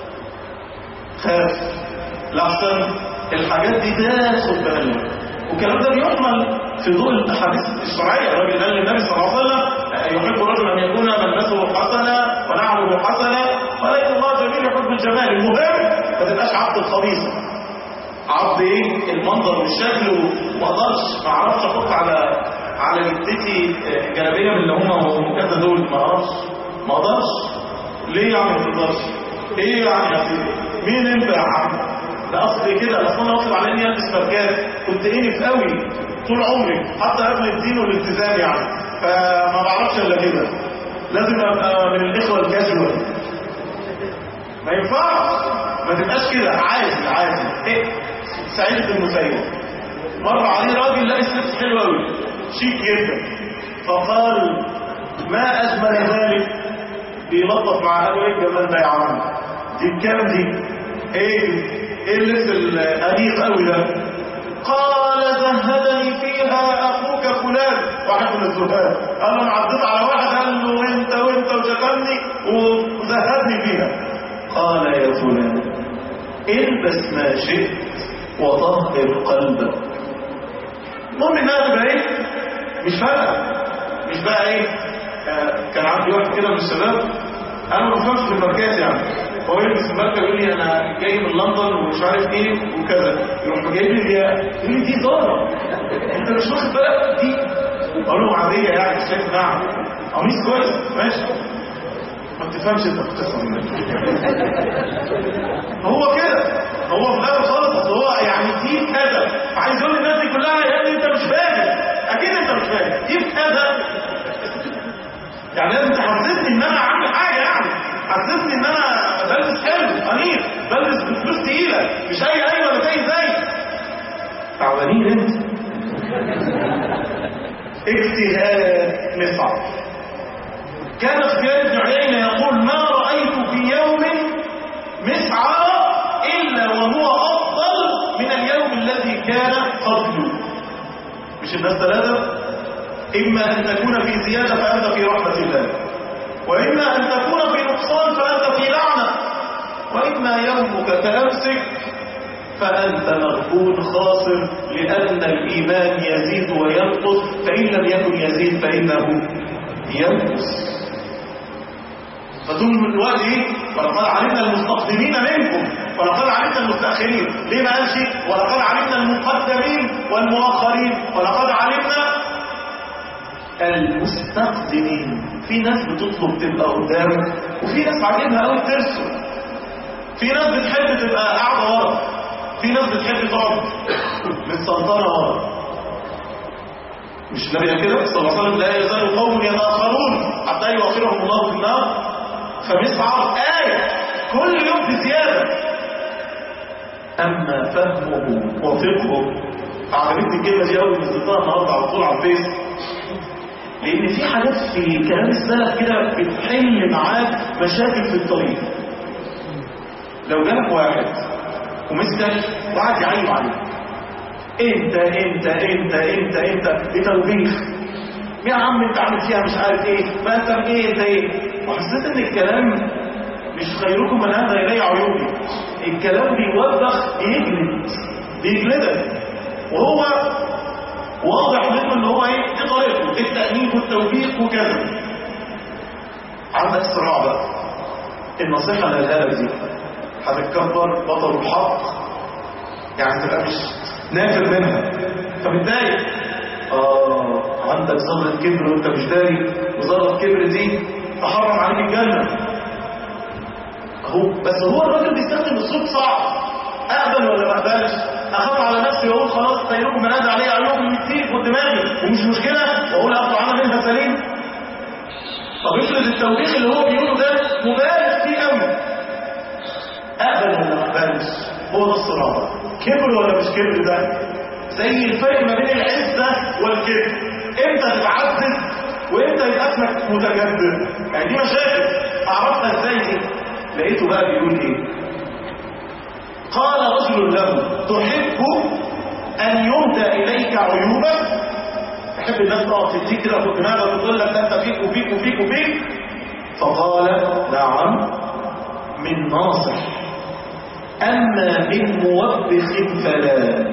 خاف لحسن الحاجات دي تاخد بالك والكلام ده بيحمل في ضوء الاحاديث الشرعيه الراجل قال للنبي صلى الله عليه وسلم يحب الرجل ان يكون ملبسه حسنا ونعله حسنا ولكن الله جميل يحب الجمال المهم ما تبقاش عبد الخبيثه عبد ايه المنظر والشكل وما اقدرش ما اعرفش احط على على جدتي جلابيه من اللي هم كذا دول ما اعرفش ما اقدرش ليه يعني ما تقدرش ايه يعني يا سيدي مين انت يا عم ده اصل كده اصل انا واخد على اني البس ماركات كنت انف قوي طول عمري حتى قبل الدين والالتزام يعني فما بعرفش الا كده لازم ابقى من الاخوه الكاجوال ما ينفعش ما تبقاش كده عادي عادي ايه سعيد بن المسيب مر عليه راجل لقى لبس حلو قوي شيك جدا فقال ما اجمل ذلك بيلطف مع قالوا ايه الجمال ده يا عم دي بكام دي ايه ايه اللبس الانيق قوي ده قال زهدني فيها اخوك فلان واحد من الزهاد قال له انا عديت على واحد قال له انت وانت وشتمني وزهدني فيها قال يا فلان البس ما شئت وطهر قلبك المهم انها تبقى ايه مش فارقه مش بقى ايه آه كان عندي واحد كده من الشباب انا ما بفهمش في الماركات يعني هو يلبس الماركه يقول لي انا جاي من لندن ومش عارف ايه وكذا يروح جايب لي يقول لي دي زارة انت مش واخد بالك دي اقول له عاديه يعني مش شايف نعم قميص كويس ماشي ما بتفهمش انت بتفهم هو كده هو في الاخر خالص اصل هو يعني دي كذا فعايز يقول للناس دي كلها يا ابني انت مش فاهم اكيد انت مش فاهم دي كذا يعني لازم تحسسني ان انا عامل حاجه يعني حسسني ان انا بلبس حلو انيق بلبس بفلوس تقيله مش اي اي ولا زي زي تعبانين انت اجتهاد مصعب كان سفيان بن عيينة يقول ما رأيت في يوم مسعى إلا وهو أفضل من اليوم الذي كان قبله مش الناس ثلاثة إما أن تكون في زيادة فأنت في رحمة الله وإما أن تكون في نقصان فأنت في لعنة وإما يومك كأمسك فأنت مغفول خاسر لأن الإيمان يزيد وينقص فإن لم يكن يزيد فإنه ينقص فطول الوقت ايه ولقد علمنا المستقدمين منكم ولقد علمنا المستأخرين ليه ما قالش ولقد علمنا المقدمين والمؤخرين ولقد علمنا المستقدمين في ناس بتطلب تبقى قدام وفي ناس عاجبها قوي ترسل في ناس بتحب تبقى قاعده ورا في ناس بتحب تقعد متسلطنه ورا مش النبي كده صلى الله عليه وسلم لا يزال قوم يتاخرون حتى يؤخرهم الله في النار فمسعر آية كل يوم بزيادة أما فهمه وفقهه عجبتني الكلمة دي أول نزلتها النهارده على طول على الفيس لأن في حاجات في كلام السلف كده بتحل معاك مشاكل في الطريق لو جالك واحد ومسكك وقعد يعيب عليك انت انت انت انت انت بتوبيخ يا عم انت عامل فيها مش عارف ايه ما انت ايه انت ايه وحسيت ان الكلام مش خيركم من هذا الي عيوبي الكلام بيوبخ بيجلد بيجلدك وهو واضح منه ان هو ايه دي طريقته التأنيب والتوبيخ وكذا عندك صراع بقى النصيحة اللي قالها لك دي هتتكبر بطل الحق يعني تبقى مش نافر منها فبتضايق اه عندك ذرة كبر وانت مش داري وذرة كبر دي تحرم عليك الجنة اهو بس هو الراجل بيستخدم اسلوب صعب اقبل ولا ما اقبلش اخاف على نفسي واقول خلاص سيركم من هذا عليه عيوب من كتير في دماغي ومش مشكله واقول اقطع انا منها سليم طب افرض التوبيخ اللي هو بيقوله ده مبالغ فيه قوي اقبل ولا ما اقبلش هو ده الصراع كبر ولا مش كبر ده زي الفرق ما بين العزه والكبر امتى تتعزز وامتى يبقى اسمك متجبر يعني دي مشاكل اعرفها ازاي دي لقيته بقى بيقول ايه قال رجل له تحب ان يهدى اليك عيوبك تحب الناس تقعد تديك كده في دماغك وتقول لك ده انت فيك وفيك وفيك وفيك فقال نعم من ناصح اما من موبخ فلا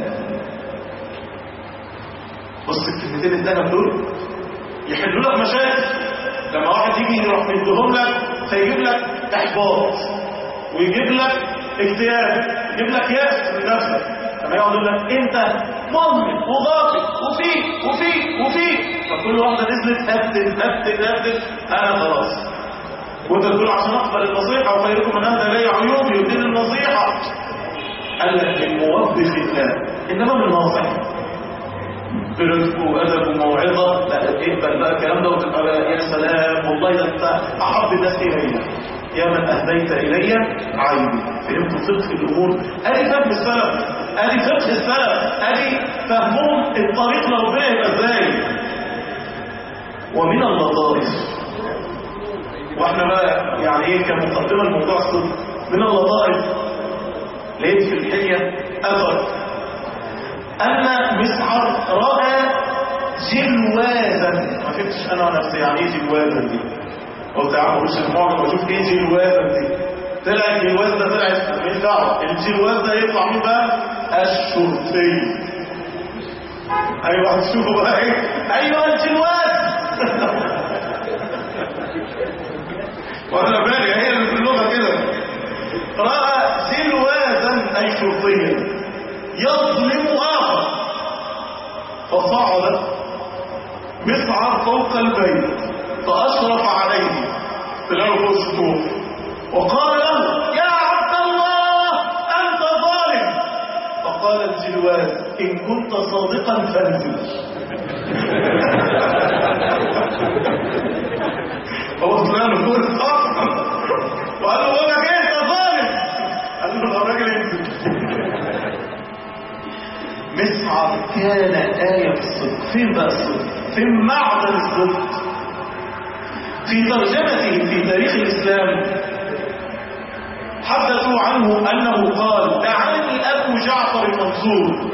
بص الكلمتين الثانيه دول يحلوا لك مشاكل لما واحد يجي يروح مديهم لك فيجيب لك احباط ويجيب لك اكتئاب يجيب لك يأس من نفسك لما يقعد يقول لك انت مؤمن وغافل وفيك وفيك وفيك فكل واحده نزلت هبتت هبتت هبتت انا خلاص وانت تقول عشان اقبل النصيحه وخيركم من هذا لي عيوبي يدين النصيحه قال لك من موبخ الله انما من ناصح برزق وادب وموعظه لا اقبل بقى الكلام ده وتبقى بقى يا سلام والله ده انت احب الناس الي يا من اهديت الي عيبي فهمت فقه الامور ادي فهم السلف ادي فقه السلف ادي فهمهم الطريق لربنا يبقى ازاي ومن اللطائف واحنا بقى يعني ايه كمقدمه الموضوع الصدق من اللطائف لقيت في الحيه اثر ان مسعر راى جلوازا ما فهمتش انا نفسي يعني ايه جلوازا دي قلت يا عم مش المعجم واشوف ايه جلوازا دي طلع الجلواز ده طلع مش دعوه الجلواز ده يطلع مين بقى الشرطي ايوه هتشوفوا بقى ايه ايوه الجلواز وانا بالي هي اللي في اللغه كده راى جلوازا اي شرطيا يظلم اخر فصعد مسعر فوق البيت فاشرف عليه طلعوا فوق السطوح وقال له يا عبد الله انت ظالم فقال الجلواز ان كنت صادقا فانزل هو طلع له فوق السطح وقال له بقول لك ايه انت ظالم قال له الراجل انزل مسعر كان آية في الصدق فين بقى الصدق فين معدن الصدق في ترجمته في تاريخ الإسلام حدثوا عنه أنه قال دعاني أبو جعفر المنصور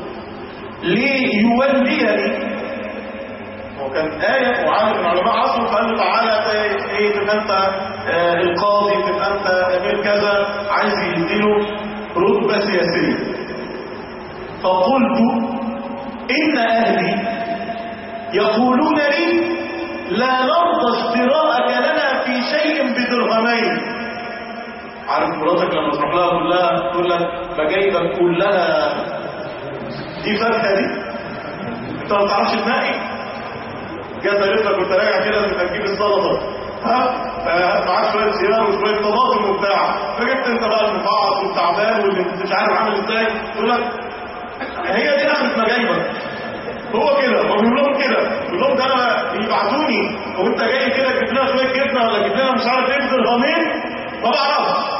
ليوليني وكان آية وعالم من علماء عصره فقال له تعالى ايه تبقى انت آه القاضي تبقى انت امير كذا عايز يديله رتبة سياسية فقلت إن أهلي يقولون لي لا نرضى اشتراءك لنا في في شيء بدرهمين عارف مراتك لما تروح لها تقول لها تقول لك بجايبك كلها دي فاكهه دي انت ما تعرفش تنقي جت قالت لك وانت راجع كده انت تجيب السلطه ها آه، معاك شويه خيار وشويه طماطم وبتاع فجبت انت بقى المفعص والتعبان واللي انت مش عارف عامل ازاي تقول لك هي دي اخرة مجايبك هو كده هو بيقول لهم كده بيقول لهم ده انا بيبعتوني وانت جاي كده تجيب لنا شويه جبنه ولا تجيب لنا مش عارف ايه بدرهمين ما بعرفش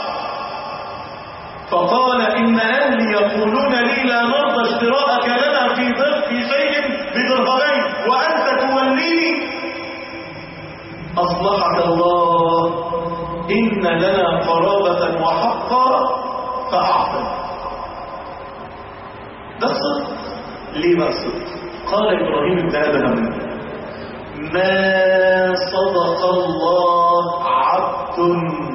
فقال إن أهلي يقولون لي لا نرضى اشتراءك لنا في ضرب في شيء بدرهمين وأنت توليني أصلحك الله إن لنا قرابة وحقا فأعطنا ده الصدق ليه بقى الصدق قال إبراهيم بن آدم ما صدق الله عبد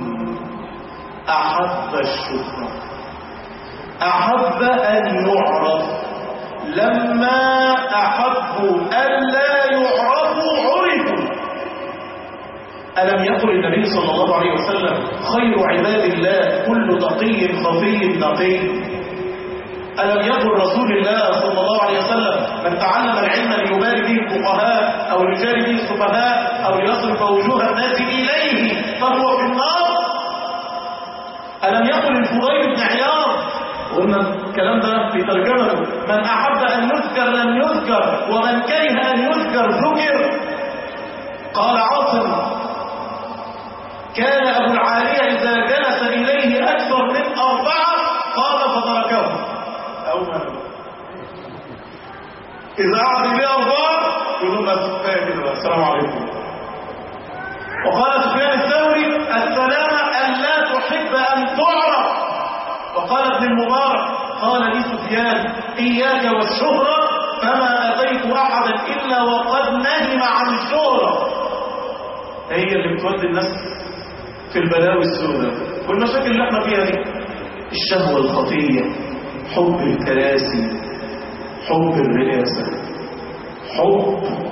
أحب الشكر أحب أن يعرف لما أحبوا أن لا يعرفوا عرفوا ألم يقل النبي صلى الله عليه وسلم خير عباد الله كل تقي خفي نقي ألم يقل رسول الله صلى الله عليه وسلم من تعلم العلم ليباري به الفقهاء أو ليجاري به السفهاء أو ليصرف وجوه الناس إليه فهو في النار ألم يقل الفضيل بن عياض قلنا الكلام ده في ترجمته من أحب أن يذكر لم يذكر ومن كره أن يذكر ذكر قال عاصم كان أبو العالية إذا جلس إليه أكثر من أربعة قام فتركه أو ما إذا قعد إليه أربعة يقول بس كفاية كده بقى. السلام عليكم وقال سفيان الثوري السلامة أن لا تحب أن تعرف وقال ابن المبارك قال لي سفيان إياك والشهرة فما أتيت أحدا إلا وقد نهم عن الشهرة هي اللي بتودي الناس في البلاوي السوداء والمشاكل اللي احنا فيها دي الشهوة الخطية حب الكراسي حب الرئاسة حب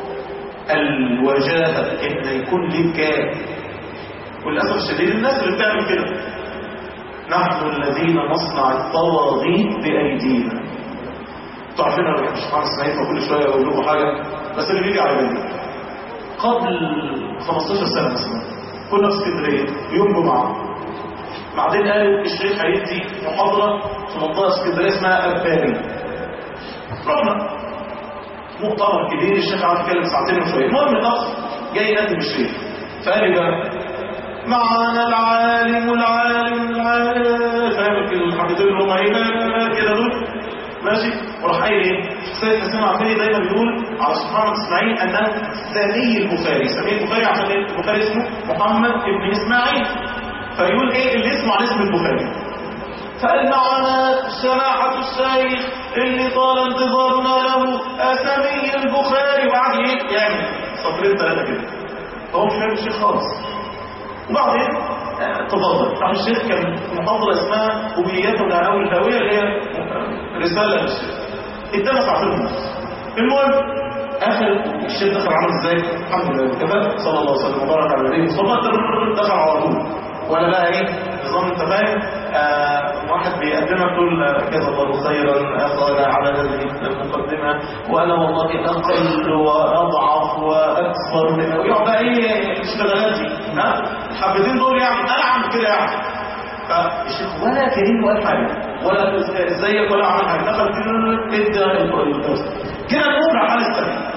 الوجاهة ان يكون ليك كام وللأسف الشديد الناس اللي بتعمل كده نحن الذين نصنع الطواغيت بأيدينا تعرفين انا مش محمد اسماعيل فكل شويه اقول لكم حاجه بس اللي بيجي على بالي قبل 15 سنه مثلا كنا في اسكندريه يوم جمعه بعدين قال الشيخ هيدي محاضره في منطقه اسكندريه اسمها الباري رحنا مؤتمر كبير الشيخ قعد يتكلم ساعتين وشويه المهم الاخ جاي يقدم الشيخ فقال لي بقى معانا العالم والعالم والعالم فاهم الحاجتين اللي هم ايه كده دول ماشي وراح قايل ايه سيد حسين عفيري دايما بيقول على سبحان اسماعيل انه ثاني البخاري ثاني البخاري عشان ايه البخاري اسمه محمد ابن اسماعيل فيقول ايه اللي اسمه على اسم البخاري فقال معنا سماحة الشيخ اللي طال انتظارنا له اسامي البخاري وقعد ايه يعني سطرين ثلاثة كده هو مش فاهم الشيخ خالص وبعدين آه، تفضل طبعا الشيخ كان في محاضرة اسمها هويتنا او الهوية اللي هي رسالة للشيخ ادانا ساعتين ونص المهم اخر الشيخ دخل عامل ازاي الحمد لله كده صلى الله عليه وسلم وبارك على نبيه مصطفى دخل على طول ولا بقى ايه نظام انت فاهم آه واحد بيقدمك تقول آه، جزا الله خيرا آه، قال على هذه المقدمه وانا والله اقل واضعف واكثر من ويقعد بقى ايه الاشتغالات دي ها الحبتين دول يعني انا عامل كده يعني فالشيخ ولا كريم ولا حاجه ولا ازيك ولا عمل حاجه دخل كده ادى الدرس كده نقول على حال السبيل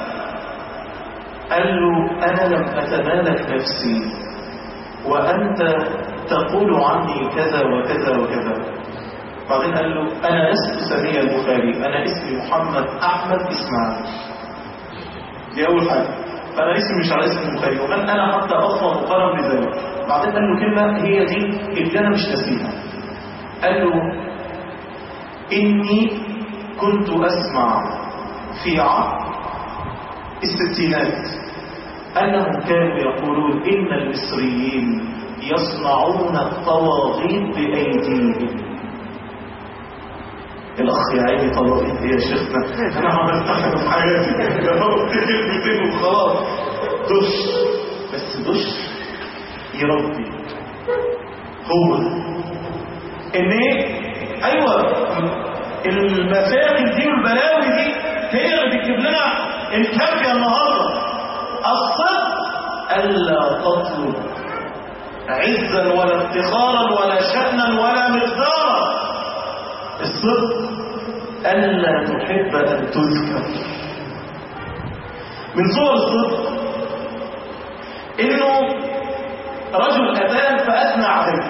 قال له انا لم اتمالك نفسي وأنت تقول عني كذا وكذا وكذا بعدين قال له أنا لست سمية البخاري أنا اسمي محمد أحمد إسماعيل دي أول حاجة فأنا اسمي مش على اسم البخاري ومن أنا حتى أصلا مقارن بذلك بعدين قال له كلمة هي دي اللي أنا مش ناسيها قال له إني كنت أسمع في عقد الستينات أنهم كانوا يقولون إن المصريين يصنعون الطواغيت بأيديهم الأخ يا عيني طواغيت إيه يا شيخنا أنا عملت حاجة في حياتي يا رب كلمتين وخلاص دش بس دش يربي هو ده ان ايه ايوه المشاكل دي والبلاوي دي هي اللي بتجيب لنا الكافيه النهارده الصدق الا تطلب عزا ولا افتخارا ولا شأنا ولا مقدارا الصدق ألا تحب أن تذكر من صور الصدق إنه رجل أتاه فأثنى عليه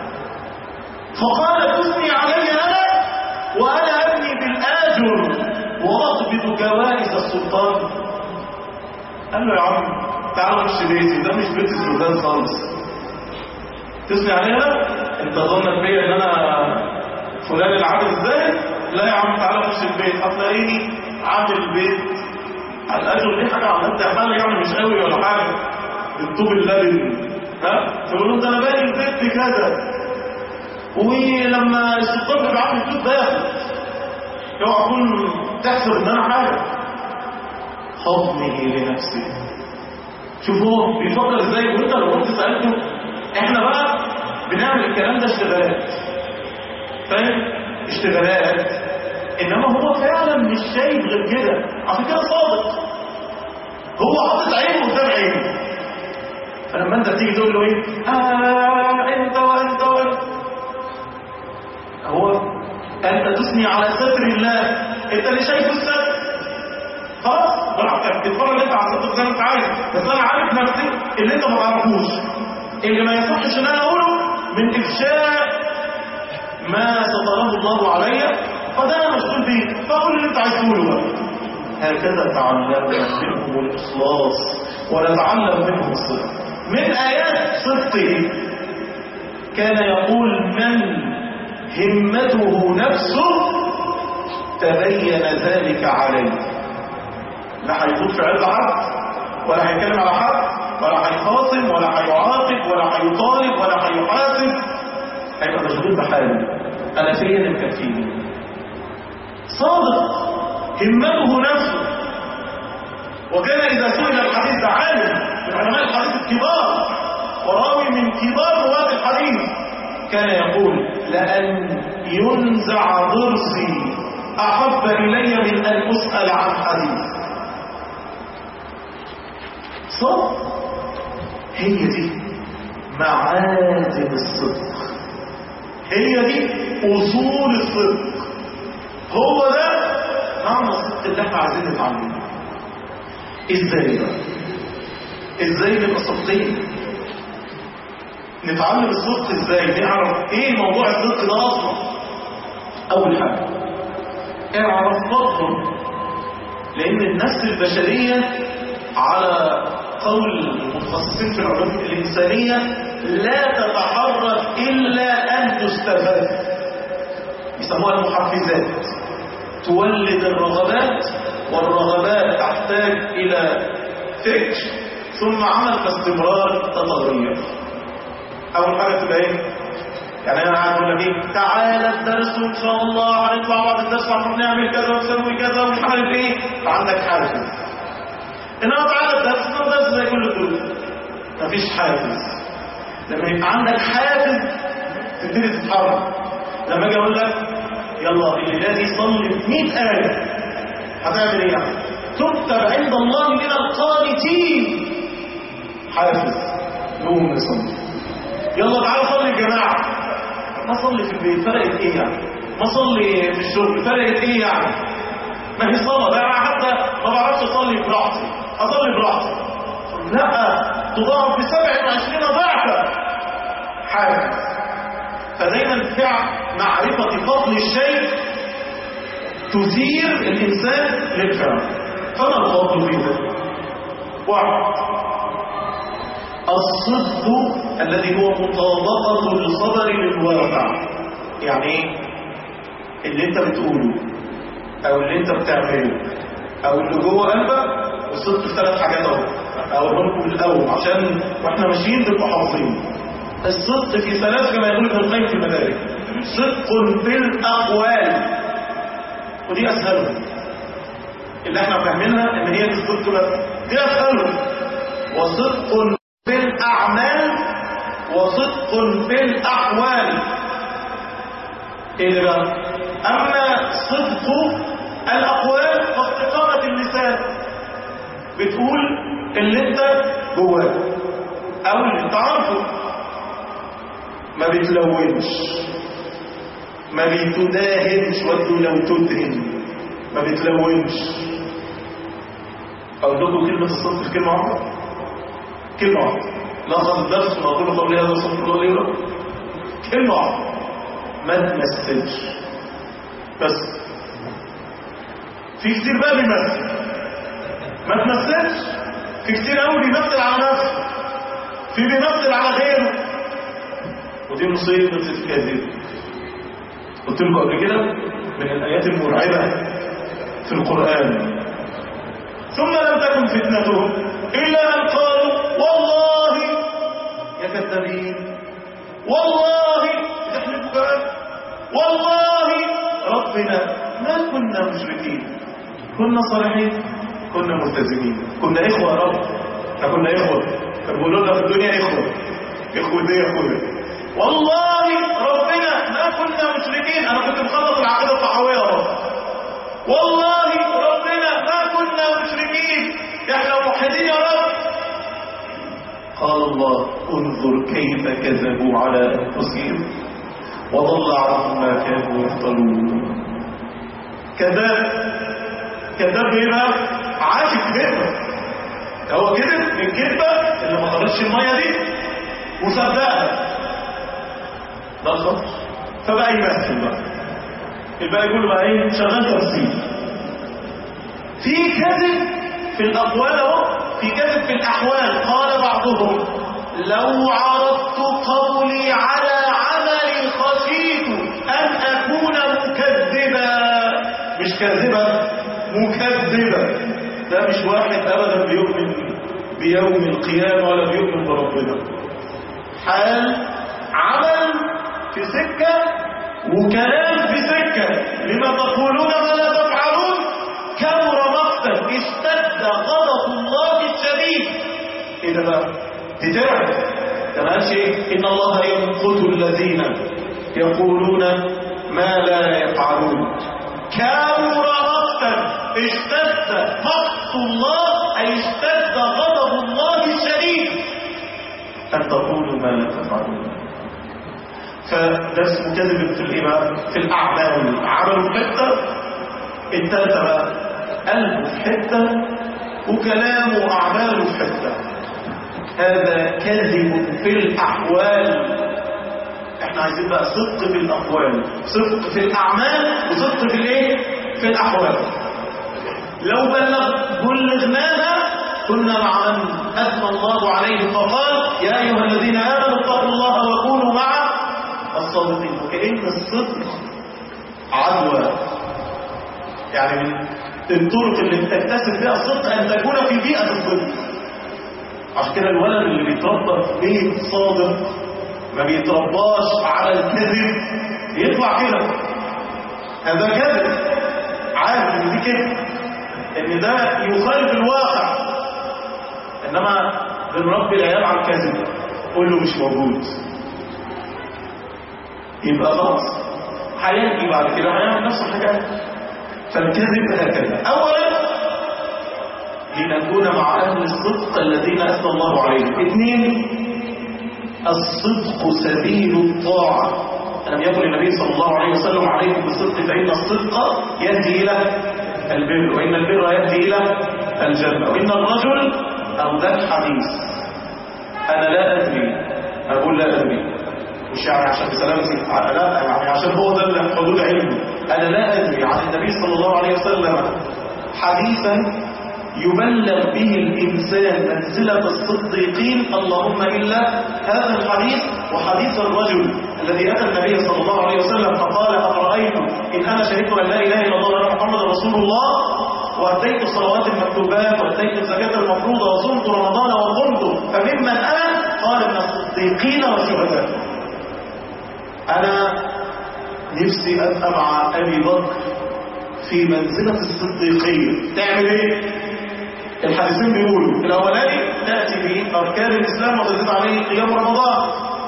فقال تثني علي أنا وأنا أبني بالآجر وأقبض جوائز السلطان قال له يا عم تعال خش بيتي ده مش بيت السودان خالص تثني عليها انت ظنك بيا ان انا فلان العامل ازاي لا يا عم تعالى خش البيت هتلاقيني عامل البيت على الاجر دي حاجه عملت حاجه يعني مش قوي ولا حاجه الطوب اللبن ها تقول له ده انا باني البيت بكذا ولما السلطان بيبقى عامل البيت ده ياخد اوعى اكون تحسب ان انا حاجه حضنه لنفسه شوف هو بيفكر ازاي وانت لو كنت سالته احنا بقى بنعمل الكلام ده اشتغالات فاهم اشتغالات انما هو فعلا مش شايف غير كده عشان كده صادق هو حاطط عينه قدام عينه فلما انت تيجي تقول له ايه آه انت وانت وانت هو انت تثني على ستر الله انت اللي شايفه الستر خلاص براحتك تتفرج انت على الستر زي ما انت عايز بس انا عارف نفسي اللي انت ما تعرفوش اللي ما يصحش ان انا اقوله من افشاء ما ستره الله علي فده انا مشغول بيه فاقول اللي انت عايز تقوله بقى هكذا تعلمنا منهم الاخلاص ونتعلم منهم الصدق من ايات صدقه كان يقول من همته نفسه تبين ذلك عليه لا هيخوض في عرض حد ولا هيتكلم على حد ولا هيخاصم ولا هيعاقب ولا هيطالب ولا هيحاسب هيبقى مشغول بحاله انا فين اللي مكفيني صادق همته نفسه وكان اذا سئل الحديث ده عالم من علماء الحديث الكبار وراوي من كبار رواه الحديث كان يقول لأن ينزع ضرسي أحب إلي من أن أسأل عن حديث صح هي دي معادن الصدق هي دي أصول الصدق هو ده معنى الصدق اللي احنا عايزين نتعلمه ازاي بقى ازاي نبقى صادقين نتعلم الصدق ازاي نعرف ايه موضوع الصدق ده اصلا اول حاجه اعرف فضله لان النفس البشريه على قول المتخصصين في العلوم الانسانيه لا تتحرك الا ان تستفاد يسموها المحفزات تولد الرغبات والرغبات تحتاج الى فكر ثم عمل باستمرار تتغير اول حاجه تبقى ايه يعني انا قاعد اقول لك ايه تعالى الدرس وان شاء الله هنطلع بعد الدرس وهنروح نعمل كذا ونسوي كذا ومش عارف ايه فعندك حافز انما تعالى الدرس ده درس زي كل دول مفيش حافز لما يبقى عندك حافز تبتدي تتحرك لما اجي اقول لك يلا الليله دي صلي 100 ايه هتعمل ايه يعني تكتب عند الله من القانتين حافز نقوم نصلي يلا تعالى صلي الجماعة ما صلي في البيت فرقت ايه يعني ما صلي في الشغل فرقت ايه يعني ما هي صلاة ده انا حتى ما بعرفش اصلي براحتي اصلي براحتي لا تضاعف ب 27 ضعفا حافز فدايما فعل معرفة فضل الشيء تثير الإنسان للفعل فما الفضل في ذلك واحد الصدق الذي هو مطابقة الخبر للواقع يعني ايه اللي انت بتقوله او اللي انت بتعمله او اللي جوه قلبك الصدق في ثلاث حاجات اهو اقولهم لكم الاول عشان واحنا ماشيين تبقوا حافظين الصدق في ثلاث كما يقول ابن القيم في المدارك صدق في الاقوال ودي اسهلهم اللي احنا فاهمينها ان هي الصدق بس دي اسهلهم وصدق في الأعمال وصدق في الأحوال إيه ده بقى؟ أما صدق الأقوال فاستقامة اللسان بتقول اللي انت جواه أو اللي انت عارفه ما بتلونش ما بتداهنش ودوا لو تدهن ما بتلونش أقول لكم كلمة الصدق في كلمة واحدة كلمة واحدة لخص الدرس وأقول قبل هذا صدق الله ليه لا؟ كلمة واحدة ما تمثلش بس في كتير بقى بيمثل ما تمثلش في كتير قوي بيمثل على نفسه في بيمثل على غيره ودي مصيبة الكاذب قلت لكم قبل كده من الآيات المرعبة في القرآن ثم لم تكن فتنتهم إلا أن قالوا والله يا كذابين والله تحلف كمان والله ربنا ما كنا مشركين كنا صالحين كنا ملتزمين كنا إخوة يا رب احنا كنا إخوة كانوا بيقولوا لنا في الدنيا إخوة إخوة دي إخوة والله ربنا ما كنا مشركين أنا كنت مخلص العقيدة الصحوية يا رب والله ربنا ما كنا مشركين احنا موحدين يا رب قال الله انظر كيف كذبوا على انفسهم وضل عنهم ما كانوا يفترون كذاب كذاب ايه بقى عاش الكذبه هو كذب الكذبه اللي ما خرجش الميه دي وصدقها ده الخطر فبقى يمثل بقى يبقى يقول بقى ايه شغال تمثيل في كذب في الاقوال اهو في كذب في الاحوال قال بعضهم لو عرضت قولي على عمل خشيت ان اكون مكذبا مش كاذبا مكذبا ده مش واحد ابدا بيؤمن بيوم القيامه ولا بيؤمن بربنا حال عمل في سكه وكلام في سكة لما تقولون ما لا تفعلون كبر مقتا اشتد غضب الله الشديد ايه ده بقى تتعب كما قالش ايه ان الله ينقذ الذين يقولون ما لا يفعلون كبر مقتا اشتد مقت الله اي اشتد غضب الله الشديد ان تقولوا ما لا تفعلون فده اسمه كذب في الايه بقى في الاعمال عملوا في حته الثالثه بقى قلبه في حته وكلامه واعماله في حته هذا كذب في الاحوال احنا عايزين بقى صدق في الاقوال صدق في الاعمال وصدق في الايه في الاحوال لو بلغ بلغناها كنا مع من اثنى الله عليه فقال يا ايها الذين امنوا اتقوا الله وكونوا مع الصادقين وكأن الصدق عدوى يعني من الطرق اللي بتكتسب بها الصدق أن تكون في بيئة الصدق عشان كده الولد اللي بيتربى في بيت صادق ما بيترباش على الكذب يطلع كده هذا كذب عارف ان دي كذب ان ده يخالف الواقع انما بنربي العيال على الكذب قول له مش موجود يبقى خلاص هيجي بعد كده هيعمل نفس الحاجات فالكذب هكذا اولا لنكون مع اهل الصدق الذين اثنى الله عليهم اثنين الصدق سبيل الطاعه لم يقل النبي صلى الله عليه وسلم عليكم بالصدق فان الصدق يهدي الى البر وان البر يهدي الى الجنه وان الرجل او ذا الحديث انا لا ادري اقول لا ادري مش يعني عشان بسلامتي لا يعني عشان هو ده اللي حدود علمي انا لا ادري عن النبي صلى الله عليه وسلم حديثا يبلغ به الانسان منزله الصديقين اللهم الا هذا الحديث وحديث الرجل الذي اتى النبي صلى الله عليه وسلم فقال ارايتم ان انا شهدت ان لا اله الا الله وان محمد رسول الله وأديت الصلوات المكتوبات وأديت الزكاة المفروضة وصمت رمضان وقمت فممن أنا قال من الصديقين والشهداء أنا نفسي أبقى مع أبي بكر في منزلة الصديقية تعمل إيه؟ الحديثين بيقولوا الأولاني تأتي بأركان الإسلام وتزيد عليه قيام رمضان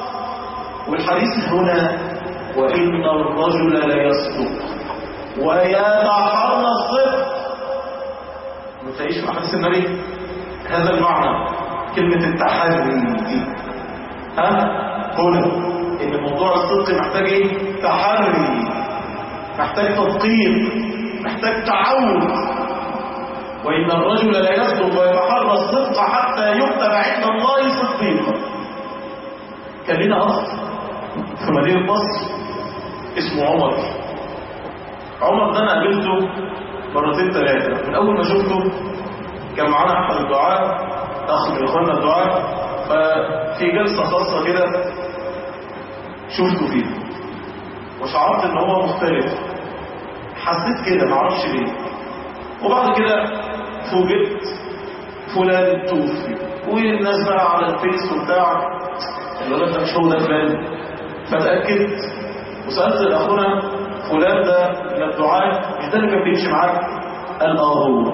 والحديث هنا وإن الرجل ليصدق ويتحرى الصدق ما تلاقيش في حديث النبي هذا المعنى كلمة التحري دي ها هنا ان موضوع الصدق محتاج ايه تحري محتاج تدقيق محتاج تعود وإن الرجل لا يصدق ويتحرى الصدق حتى يكتب عند الله صديقا كان لنا أخ في مدينة مصر اسمه عمر عمر ده أنا قابلته مرتين ثلاثة من أول ما شفته كان معانا أحد الدعاء أخ من إخواننا الدعاء ففي جلسة خاصة كده شفته فيها وشعرت إن هو مختلف حسيت كده معرفش ليه وبعد كده فوجئت فلان توفي والناس بقى على الفيس وبتاع اللي هو انت مش هو ده فلان فتأكدت وسألت أخونا فلان ده من الدعاء مش ده اللي كان بيمشي معاك قال اه هو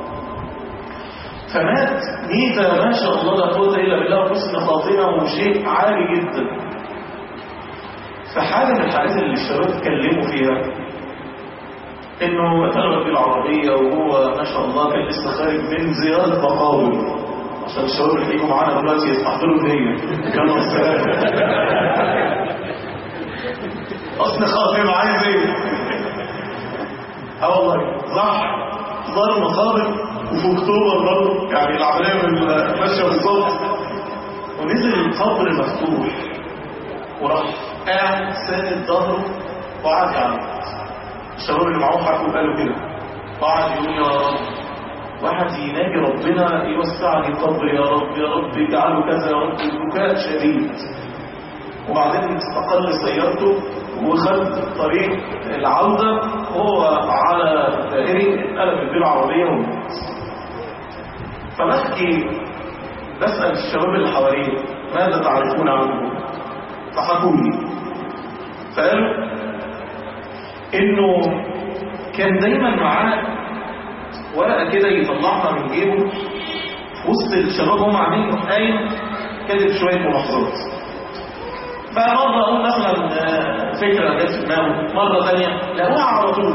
فمات ميتة ما شاء الله لا قوة إلا بالله حسن خاطئة وشيء عالي جدا فحاجة من الحاجات اللي الشباب اتكلموا فيها انه طلب بالعربية وهو ما شاء الله كان لسه خارج من زيارة مقابر عشان الشباب اللي هيجوا معانا دلوقتي يستحضروا النية كانوا السلام اصل خاطر عايز ايه اه والله صح زار مقابر وفي اكتوبر برضه يعني العمليه ماشيه بالظبط ونزل القبر مفتوح وراح قاعد ساند ظهره وقعد يعيط الشباب اللي معاهم حكوا قالوا كده وقعد يقول يا رب واحد يناجي ربنا يوسع لي قبري يا رب يا رب اجعله كذا يا رب بكاء شديد وبعدين استقل سيارته وخد طريق العودة وهو على الدائري قلب البير العربية ومات فبحكي بسأل الشباب اللي حواليه ماذا تعرفون عنه فحكوا لي فقالوا انه كان دايما معاه ورقة كده يطلعها من جيبه في وسط الشباب هم عاملين قايم كاتب شوية ملاحظات فمرة أقول مثلا فكرة جت في دماغه مرة ثانية لقوها على طول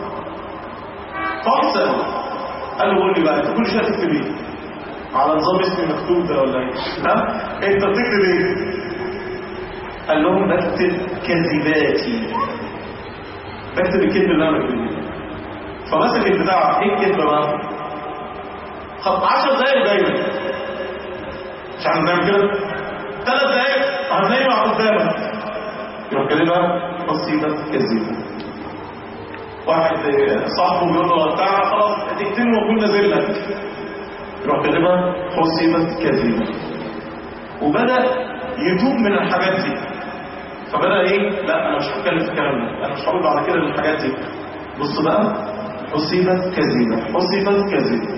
فواحد سأله قال له قول لي بقى انت كل شوية تكتب ايه؟ على نظام اسمي مكتوب ده ولا ايه؟ ها؟ انت بتكتب ايه؟ قال لهم بكتب كذباتي بكتب الكذب اللي انا بكتبه فمسك البتاع ايه الكذبة بقى؟ خط 10 دقايق دايما مش عارف نعمل كده؟ ثلاث دقايق هنلاقي قدامك يروح كاتبها قصيدة كذبة واحد صاحبه بيقول له تعالى خلاص تكتب واكون نازل لك يروح كاتبها قصيدة كذبة وبدأ يتوب من الحاجات دي فبدأ ايه لا انا مش هتكلم في الكلام ده انا مش هقول بعد كده الحاجات دي بص بقى حسبت كذبة حسبت كذبة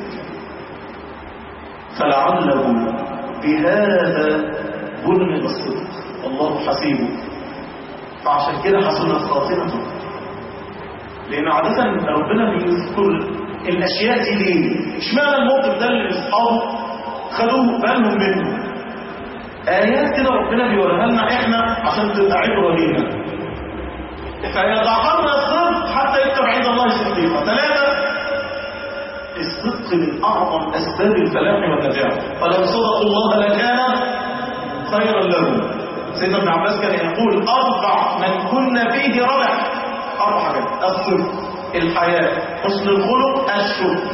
فلعله بهذا بلغ الصدق الله حسيبه فعشان كده حسنت خاطرته لان عادة ربنا بيذكر الاشياء دي ليه اشمعنى الموقف ده اللي اصحابه خدوه بالهم منه ايات كده ربنا بيوريها لنا احنا عشان تبقى عبره لينا فيتحرى الصدق حتى يكتب عند الله صديقا ثلاثه الصدق من اعظم اسباب الفلاح والنجاح فلو صدقوا الله لكان خيرا له سيدنا ابن عباس كان يقول اربع من كنا فيه ربح اربع حاجات الصدق الحياة حسن الخلق الشكر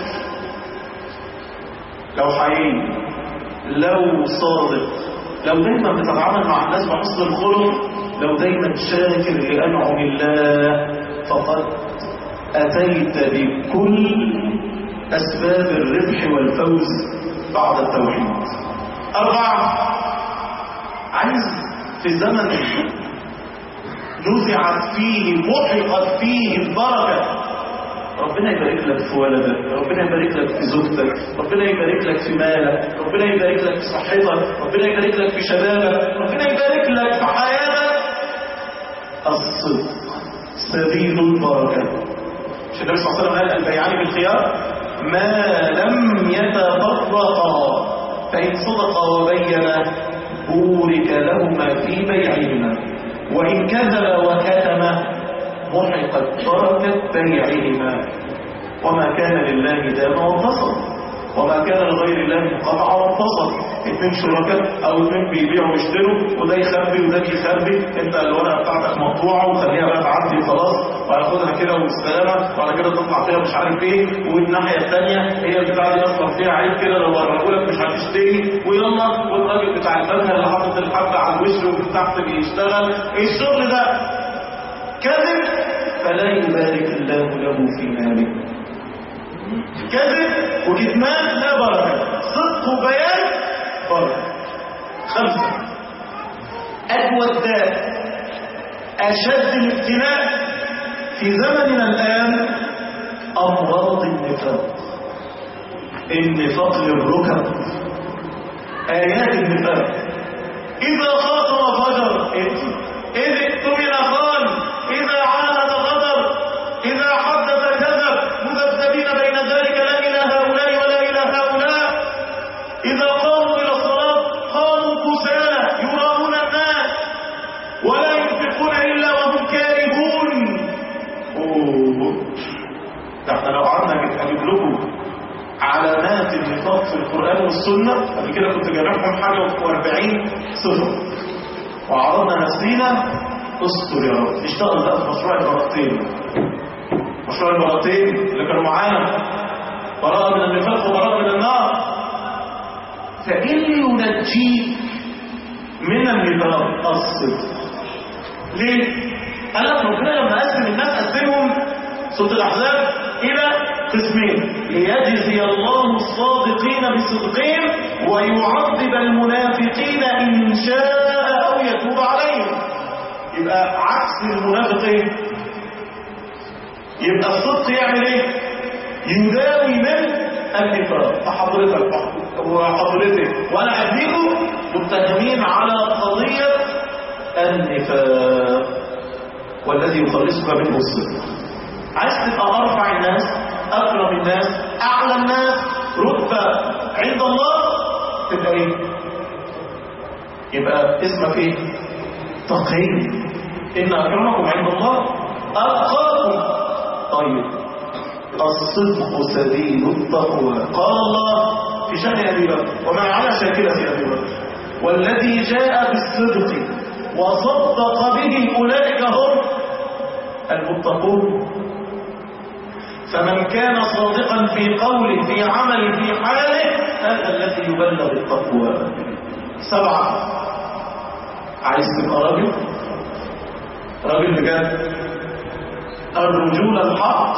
لو حقيقي لو صادق لو دايما بتتعامل مع الناس بحسن الخلق لو دايما شاكر لأنعم الله فقد أتيت بكل أسباب الربح والفوز بعد التوحيد أربعة عايز في زمن نزعت فيه محقت فيه البركة ربنا يبارك لك في ولدك ربنا يبارك لك في زوجتك ربنا يبارك لك في مالك ربنا يبارك لك في صحتك ربنا يبارك لك في شبابك ربنا يبارك لك في حياتك الصدق سبيل البركة مش النبي صلى الله عليه وسلم قال البيعان بالخيار ما لم يتفرقا فإن صدقا وبينا بورك لهما في بيعهما وإن كذب وكتم محقت بركة بيعهما وما كان لله دام وانتصر وما كان لغير الله انقطع وانتصر اتنين شركاء او اتنين بيبيعوا ويشتروا وده يخبي وده بيخبي انت الورقه بتاعتك مقطوعه وخليها بقى تعدي وخلاص وهاخدها كده والسلامه وبعد كده تطلع فيها مش عارف ايه والناحيه الثانيه هي البتاعه دي اصلا فيها عيب كده لو وريهولك مش هتشتري ويلا والراجل بتاع الفاكهه اللي حاطط الحبه على الوش ومن تحت بيشتغل الشغل ده كذب فلا يبارك الله له في ماله كذب وكتمان لا بركة صدق وبيان بركة خمسة أجود داء أشد الابتلاء في زمننا الآن أمراض النفاق النفاق للركب آيات النفاق إذا خاطر فجر إذ اؤتمن خان إذا عاهد غدر إذا حدث كذب مذبذبين بين ذلك لا إلى هؤلاء ولا إلى هؤلاء إذا قاموا إلى الصلاة قاموا كسالى يراؤون الناس ولا ينفقون إلا وهم كارهون أوه ده احنا لو قعدنا أجيب لكم علامات النفاق في القرآن والسنة قبل كده كنت جايبهم حاجة و40 صفر وعرضنا نفسينا استر يا رب نشتغل بقى في مشروع البراءتين مشروع البراءتين اللي كانوا معانا براءة من النفاق وبراءة من النار فإيه اللي ينجيك من النفاق الصدق ليه؟ قال لك ربنا لما قسم الناس قسمهم سورة الأحزاب إلى قسمين ليجزي الله الصادقين بصدقهم ويعذب المنافقين إن شاء أو يتوب عليهم يبقى عكس المنافقين يبقى الصدق يعمل ايه يداوي من النفاق فحضرتك وحضرتك وانا اديكم متهمين على قضيه النفاق والذي يخلصك منه الصدق عايز تبقى ارفع الناس اكرم الناس اعلى الناس رتبه عند الله تبقى ايه يبقى اسمك ايه تقي ان اكرمكم عند الله اتقاكم طيب الصدق سبيل التقوى قال الله في شأن أبي بكر وما على شاكلة أبي بكر والذي جاء بالصدق وصدق به أولئك هم المتقون فمن كان صادقا في قوله في عمله في حاله هذا الذي يبلغ التقوى سبعة عايز تبقى راجل راجل بجد الرجول الحق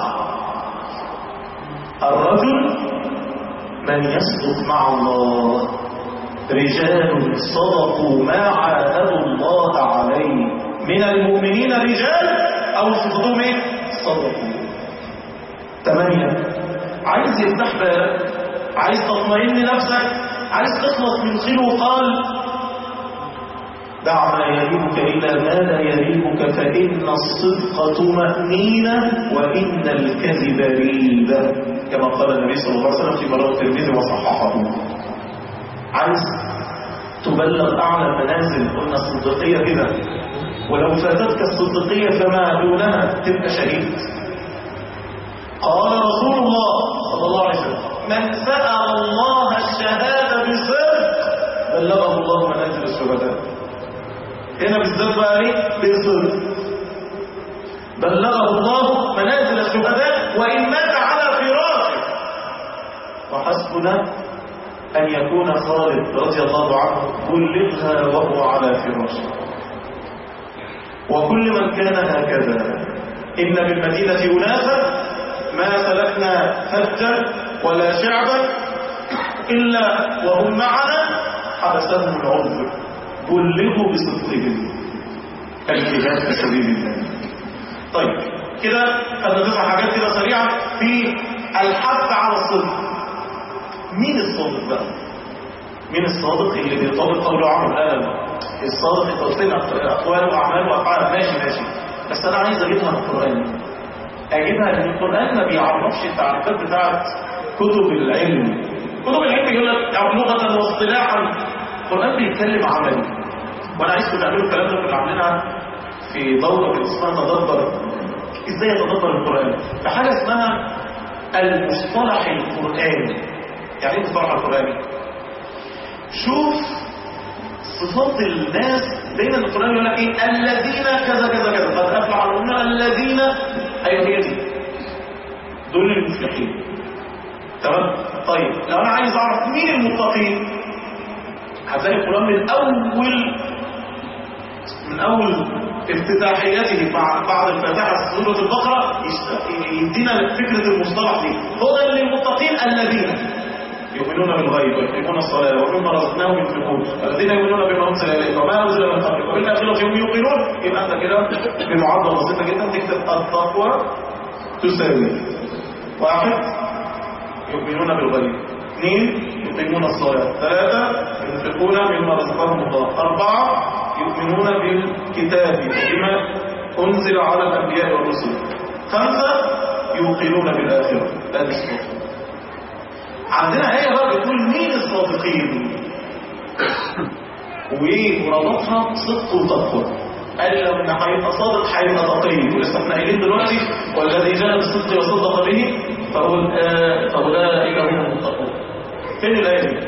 الرجل من يصدق مع الله رجال صدقوا ما عاهدوا الله عليه من المؤمنين رجال او صدقوا ايه صدقوا ثمانية عايز يفتح بالك عايز تطمئن نفسك عايز تخلص من خير وقال دع ما يريبك إلى ما لا يريبك فإن الصدق طمأنينة وإن الكذب ريبة كما قال النبي صلى الله عليه وسلم في براءة الترمذي وصححه عايز تبلغ أعلى المنازل قلنا الصدقية كده ولو فاتتك الصدقية فما دونها تبقى شهيد قال رسول الله صلى الله عليه وسلم من سأل الله الشهادة بصدق بلغه الله منازل الشهداء هنا بالذات بقى ايه بصدق بلغه الله منازل الشهداء وان مات على فراشه وحسبنا ان يكون خالد رضي الله عنه بلغها وهو على فراشه وكل من كان هكذا ان بالمدينه اناسا ما سلكنا فجا ولا شعبا الا وهم معنا حبسهم العذر بلغوا بصدقهم الجهاد في سبيل الله طيب كده خدنا تسع حاجات كده سريعه في الحث على الصدق مين الصادق بقى مين الصادق اللي بيطابق قوله عمرو القلم الصادق انت قلت لنا اقوال واعمال وافعال ماشي ماشي بس انا عايز اجيبها من القران اجيبها لان القران ما بيعرفش التعريفات بتاعت كتب العلم كتب العلم يقول لك لغه واصطلاحا القرآن بيتكلم عملي وانا عايزكم تعملوا الكلام ده كنا عاملينها في دورة اسمها تدبر ازاي يتدبر القرآن فحاجة اسمها المصطلح القرآني يعني ايه المصطلح القرآني شوف صفات الناس دايما القرآن يقول لك ايه الذين كذا كذا كذا قد افلح المؤمنون الذين ايوه هي دي دول المفلحين تمام طيب لو انا عايز اعرف مين المتقين هتلاقي القرآن من اول من اول افتتاحيته مع بعد الفاتحة سورة البقرة يدينا فكرة المصطلح دي هدى للمتقين الذين يؤمنون بالغيب ويقيمون الصلاة ومما رزقناهم ينفقون الذين يؤمنون بما أنزل إليك وما أنزل من قبلك وبالآخرة هم يوقنون يبقى أنت كده بمعادلة بسيطة جدا تكتب التقوى تساوي واحد يؤمنون بالغيب اثنين يقيمون الصلاة ثلاثة ينفقون مما رزقهم الله أربعة يؤمنون بالكتاب وبما أنزل على الأنبياء والرسل خمسة يوقنون بالآخرة هذه الصفة عندنا آية بقى بتقول مين الصادقين وإيه وربطها صدق وتقوى قال لما هيبقى صادق هيبقى تقي ولسه احنا قايلين دلوقتي والذي جاء بالصدق وصدق به فأولئك هم المتقون فين الآية دي؟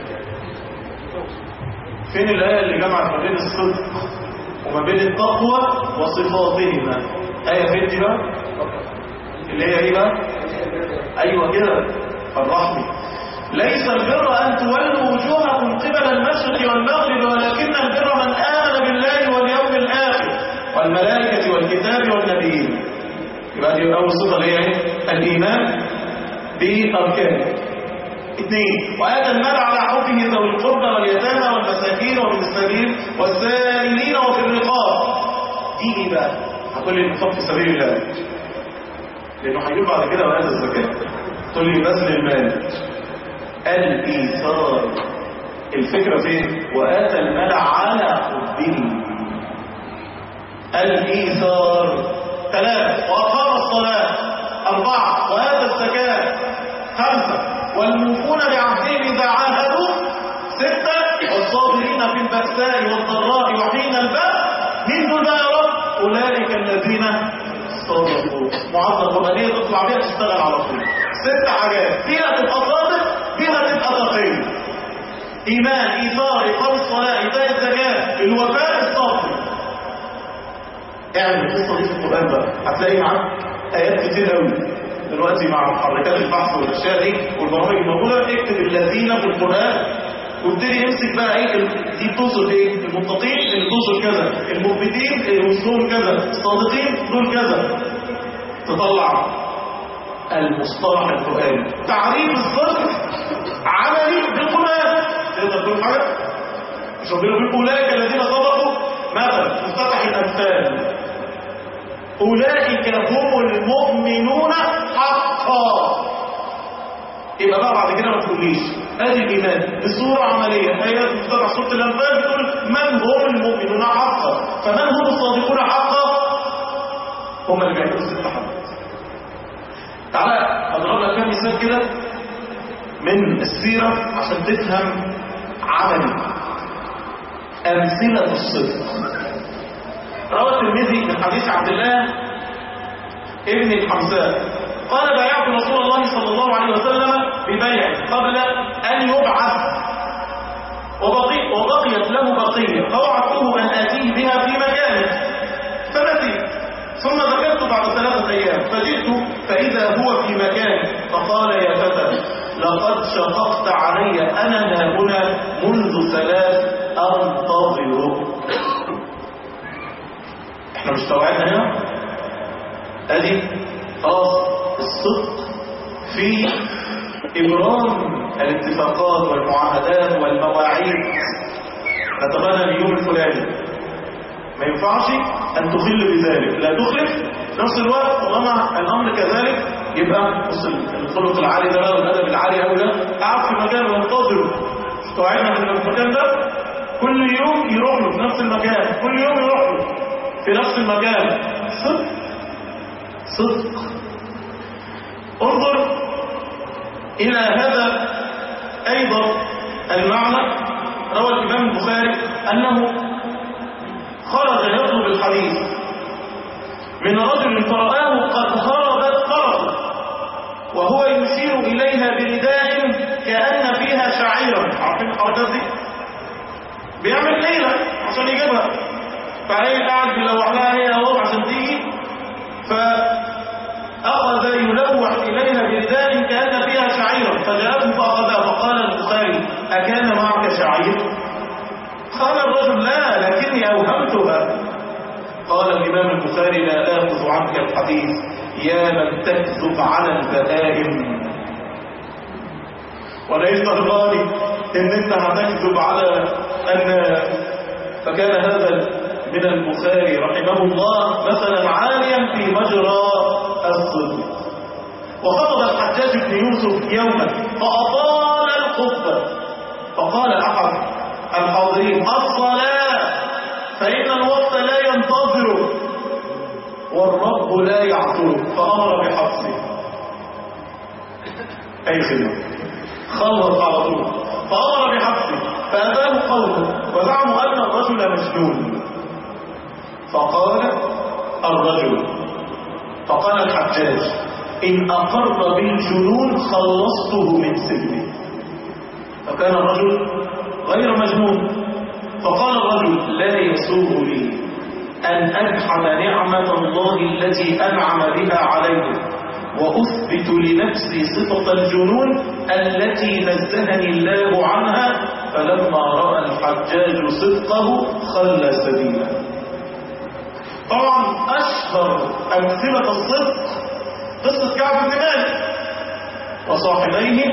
فين الآية اللي جمعت ما بين الصدق وما بين التقوى وصفاتهما آية فين دي بقى اللي هي ايه بقى ايوه كده فرحني ليس البر ان تولوا وجوهكم قبل المشرق والمغرب ولكن البر من امن بالله واليوم الاخر والملائكه والكتاب والنبيين يبقى دي اول صفه اللي هي ايه الايمان باركانه اثنين وآتى المال على حبه ذوي القربى واليتامى والمساكين ومن السبيل والسائلين وفي الرقاب دي ايه بقى هتقول لي الانفاق في سبيل الله لانه هيجيب بعد كده وآتى الزكاة تقول لي بذل المال الايثار الفكرة فين وآتى المال على حبه الايثار ثلاثة وأقام الصلاة أربعة وآتى الزكاة خمسة والموفون بعهدهم إذا عاهدوا ستة والصابرين في البأساء والضراء وحين البأس مين دول بقى يا رب أولئك الذين صدقوا معظم قرآنية تطلع بيها تشتغل على طول ست حاجات فيها تبقى صادق فيها تبقى تقي إيمان إيثار إقام الصلاة إيتاء الزكاة الوفاء الصبر اعمل القصة دي في القرآن بقى هتلاقي معاك آيات كتير قوي دلوقتي مع محركات البحث والاشياء دي والبرامج الموجوده اكتب الذين في القران وابتدي امسك بقى ايه دي بتوصف ايه المتقين اللي بتوصف كذا المثبتين اللي وصفهم كذا الصادقين دول كذا تطلع المصطلح القراني تعريف الصدق عملي بالقران تقدر تقول حاجه مش ربنا بيقول اولئك الذين صدقوا مثلا مفتتح الامثال أولئك هم المؤمنون حقا يبقى بقى بعد كده ما تقوليش ادي الايمان بصوره عمليه ايات مفترح سوره الانفال بتقول من هم المؤمنون حقا فمن هم الصادقون حقا هم اللي بيعملوا الست حاجات تعالى اضرب لك كام مثال كده من السيره عشان تفهم عملي امثله الصدق روى الترمذي من حديث عبد الله ابن الحمزاء قال بايعت رسول الله صلى الله عليه وسلم ببيع قبل أن يبعث وبقي وبقيت له بقية فوعدته أن آتيه بها في مكانه فنسيت ثم ذكرت بعد ثلاثة أيام فجئت فإذا هو في مكانه فقال يا فتى لقد شققت علي أنا هنا منذ ثلاث أنتظرك احنا مش توعدنا هنا ادي خلاص الصدق في ابرام الاتفاقات والمعاهدات والمواعيد نتبنى اليوم الفلاني ما ينفعش ان تخل بذلك لا تخلف في نفس الوقت طالما الامر كذلك يبقى بص الخلق العالي ده والادب العالي قوي ده قاعد في مكان وينتظره مش توعدنا ان المكان ده كل يوم يروح له في نفس المكان كل يوم يروح له في نفس المكان صدق صدق انظر إلى هذا أيضا المعنى روى الإمام البخاري أنه خرج يطلب الحديث من رجل فرآه قد خربت قرض وهو يشير إليها برداء كأن فيها شعيرا عارفين الحركات دي بيعمل ليلة عشان يجيبها فهي قاعد بيلوح لها هي اهو عشان تيجي فأخذ يلوح إليها برداء كأن فيها شعيرا فجاءته فأخذها فقال البخاري أكان معك شعير؟ قال الرجل لا لكني أوهمتها قال الإمام البخاري لا آخذ عنك الحديث يا من تكذب على البهائم وليس الغالي ان انت هتكذب على الناس فكان هذا من البخاري رحمه الله مثلا عاليا في مجرى الصدق وخطب الحجاج بن يوسف يوما فأطال الخطبة فقال أحد الحاضرين الصلاة فإن الوقت لا ينتظر والرب لا يعطله فأمر بحبسه أي خدمة خلص على طول فأمر بحبسه فأتاه قومه وزعموا أن الرجل مجنون فقال الرجل فقال الحجاج إن أقر بالجنون خلصته من سجنه فكان الرجل غير مجنون فقال الرجل لا يسوغ لي أن أجحد نعمة الله التي أنعم بها علي وأثبت لنفسي صفة الجنون التي نزهني الله عنها فلما رأى الحجاج صدقه خلى سبيله طبعا أشهر أمثلة الصدق قصة كعب بن مالك وصاحبيه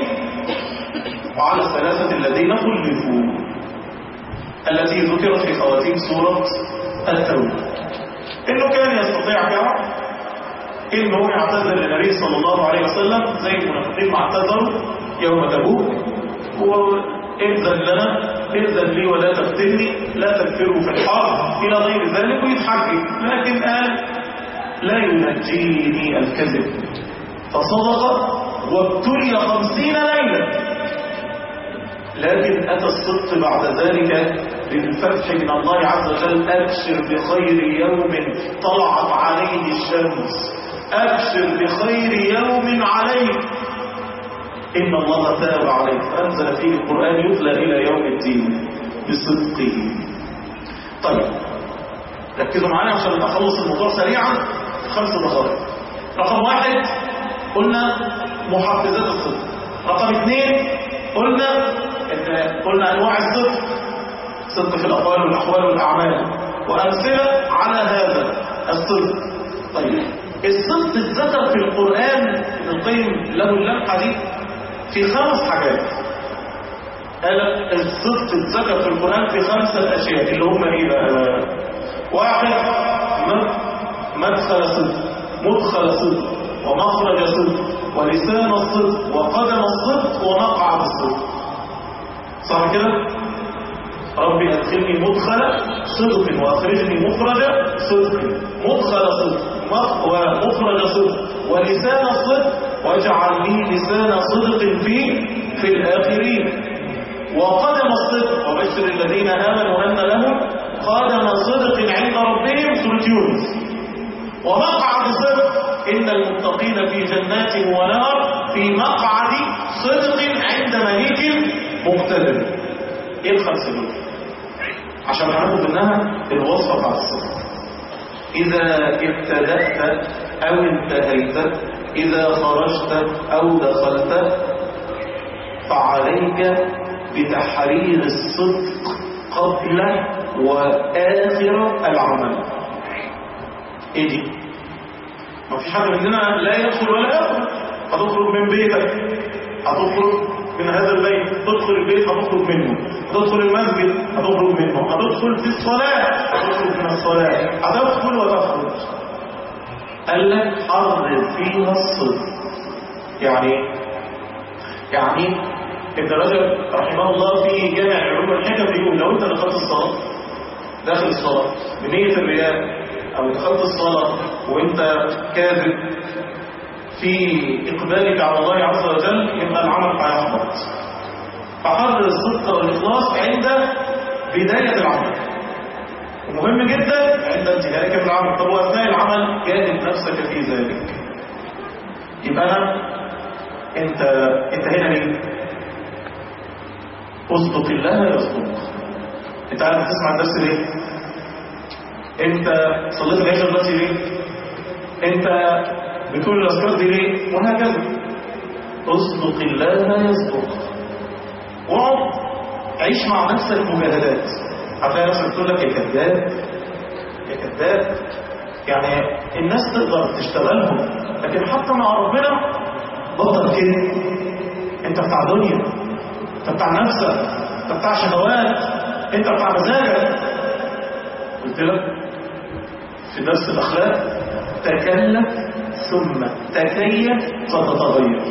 وعلى الثلاثة الذين خلفوا التي ذكرت في خواتيم سورة التوبة انه كان يستطيع كعب انه يعتذر للنبي صلى الله عليه وسلم زي المنافقين ما اعتذروا يوم تبوك وإذن لنا إذن لي ولا تفتني لا تكفروا في الحرب إلى غير ذلك ويتحجج لكن قال لا ينجيني الكذب فصدق وابتلي خمسين ليلة لكن أتى الصدق بعد ذلك بالفتح من الله عز وجل أبشر بخير يوم طلعت عليه الشمس أبشر بخير يوم عليك إن الله تاب عليك فأنزل فيه القرآن يتلى إلى يوم الدين بصدقه طيب ركزوا معايا عشان أخلص الموضوع سريعا خمس دقائق رقم واحد قلنا محفزات الصدق رقم اثنين قلنا قلنا أنواع الصدق صدق في الأقوال والأحوال والأعمال وأمثلة على هذا الصدق طيب الصدق اتذكر في القرآن ابن القيم له اللمحة دي في خمس حاجات قال الصدق اتذكر في القرآن في خمسة أشياء اللي هم إيه بقى واحد مدخل صدق مدخل صدق ومخرج صدق ولسان الصدق وقدم الصدق ومقعد الصدق صح كده ربي أدخلني مدخل صدق وأخرجني مخرج صدق مدخل صدق ومخرج صدق ولسان الصدق واجعل لي لسان صدق في في الآخرين وقدم الصدق وبشر الذين آمنوا أن لهم قدم صدق عند ربهم سورة يونس ومقعد صدق إن المتقين في جنات ونار في مقعد صدق عند مليك مقتدر ايه الخمسة دول عشان نعرفوا منها الوصفة بتاعت الصدق إذا ابتدأت أو انتهيت إذا خرجت أو دخلت فعليك بتحرير الصدق قبل وآخر العمل ايه دي ما فيش حد مننا لا يدخل ولا يخرج هتخرج من بيتك هتخرج من هذا البيت تدخل البيت هتخرج منه هتدخل المسجد هتخرج منه هتدخل في الصلاة هتخرج من الصلاة هتدخل وتخرج قال لك حرر فيها الصدق يعني يعني ابن رجب رحمه الله في جامع علوم الحكم بيقول لو انت دخلت الصلاة داخل الصلاة بنية الرياء او دخلت الصلاة وانت كاذب في اقبالك على الله عز وجل يبقى العمل هيحبط فحرر الصدق والاخلاص عند بداية العمل ومهم جدا عند انتهائك من العمل طب واثناء العمل جاهد ذلك يبقى أنا أنت أنت هنا مين؟ اصدق الله يصدق أنت عارف تسمع الدرس ليه؟ أنت صليت العشاء دلوقتي ليه؟ أنت بتقول الأذكار دي ليه؟ وهكذا اصدق الله يصدق واقعد عيش مع نفسك مجاهدات هتلاقي نفسك تقول لك يا كذاب يا كذاب يعني الناس تقدر تشتغلهم لكن حتى مع ربنا بطل كده انت بتاع دنيا انت بتاع نفسك انت بتاع شهوات انت بتاع مزاجك قلت لك في درس الاخلاق تكلف ثم تكيف فتتغير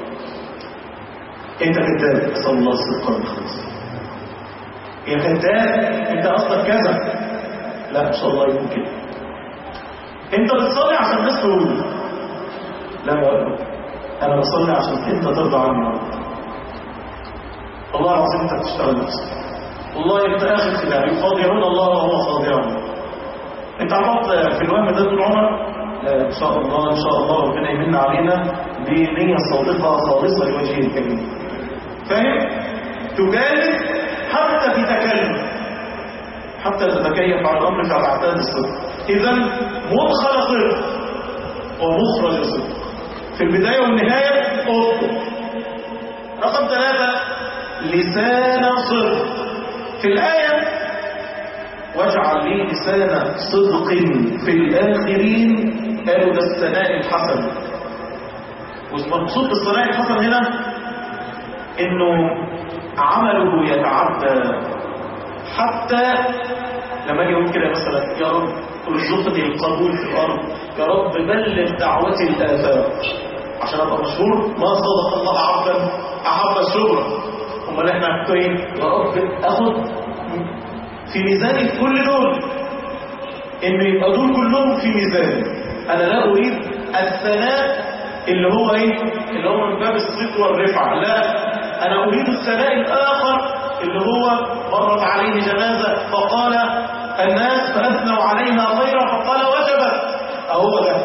انت كذاب اسال الله الصدق والخلص يا كذاب انت اصلا كذا لا ان شاء الله يكون كده انت بتصلي عشان الناس تقول لا يا رب انا بصلي عشان انت ترضى عني يا رب والله العظيم انت بتشتغل نفسك والله انت اخر خداع يخادعون الله وهو خادعهم انت عملت في الوهم ده طول عمرك لا ان شاء الله ان شاء الله ربنا يمن علينا بنيه صادقه خالصه لوجهه الكريم فاهم تجاهد حتى في تكلم حتى تتكيف على الامر في اعتاد الصدق اذا مدخل صدق ومخرج صدق في البدايه والنهايه اصدق رقم ثلاثه لسان صدق في الايه واجعل لي لسان صدق في الاخرين قالوا ده الثناء الحسن والمقصود بالثناء الحسن هنا انه عمله يتعدى حتى لما اجي اقول كده مثلا يا رب ارزقني القبول في الارض يا رب بلغ دعوتي الافاق عشان ابقى مشهور ما صدق الله عبدا احب الشهره امال احنا هنقول ايه يا رب اخد في ميزاني في كل دول ان يبقى دول كلهم في ميزاني انا لا اريد الثناء اللي هو ايه اللي هو من باب الصدق والرفعه لا انا اريد الثناء الاخر اللي هو مرت عليه جنازه فقال الناس فاثنوا عليها خيرا فقال وجبت اهو ده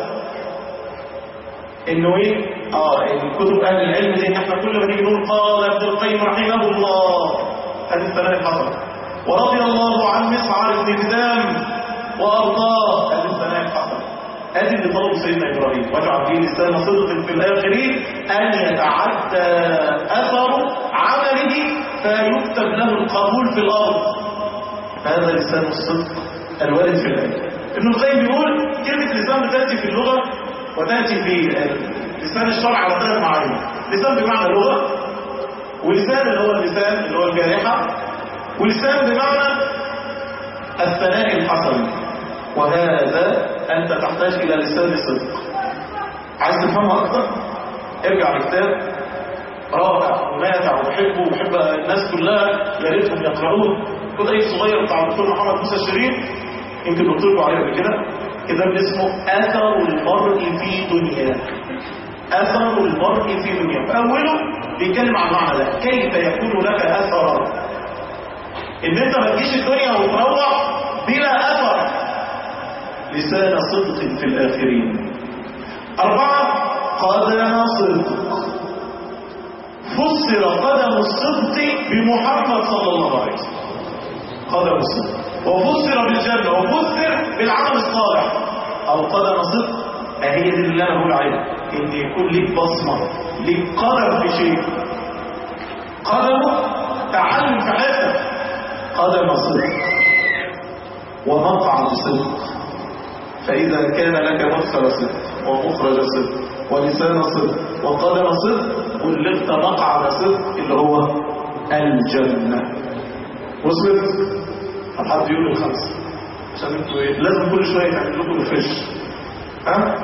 انه ايه اه الكتب اهل العلم دي ان احنا كل ما نيجي نقول قال ابن القيم رحمه الله هذه الثناء الحسن ورضي الله عن مسعر بن كدام وارضاه هذه الثناء الحسن هذه اللي طلب سيدنا ابراهيم واجعل فيه لسان صدق في الاخرين ان يتعدى اثر عمله فيكتب له القبول في الارض هذا لسان الصدق الوارد في الايه ابن القيم بيقول كلمه لسان بتاتي في اللغه وتاتي في لسان الشرع على ثلاث معاني لسان بمعنى لغه ولسان اللي هو اللسان اللي هو الجارحه ولسان بمعنى الثناء الحسن وهذا أنت تحتاج إلى لسان صدق عايز تفهمها أكثر ارجع لكتاب رائع وماتع وبحبه وبحب الناس كلها يا ريتهم يقرأوه كنت أي صغير بتاع الدكتور محمد موسى الشريف يمكن قلت لكم عليه قبل كده كتاب اسمه أثر المرء في دنياه أثر المرء في دنياه فأوله بيتكلم عن معنى ده كيف يكون لك أثر إن أنت ما تجيش الدنيا وتروح بلا أثر لسان صدق في الآخرين أربعة قدم صدق فسر قدم الصدق بمحمد صلى الله عليه وسلم قدم الصدق وفسر بالجنة وفسر بالعمل الصالح أو قدم صدق أهي دي اللي أنا بقول عليها إن يكون ليك بصمة ليك قدم في شيء قدم تعلم في حياتك قدم صدق ومقعد صدق فإذا كان لك مدخل صدق ومخرج صدق ولسان صدق وقدم صدق بلغت مقعد صدق اللي هو الجنة وصلت حد يقول الخمسة عشان انتوا ايه لازم كل شوية تعمل لكم ريفرش ها؟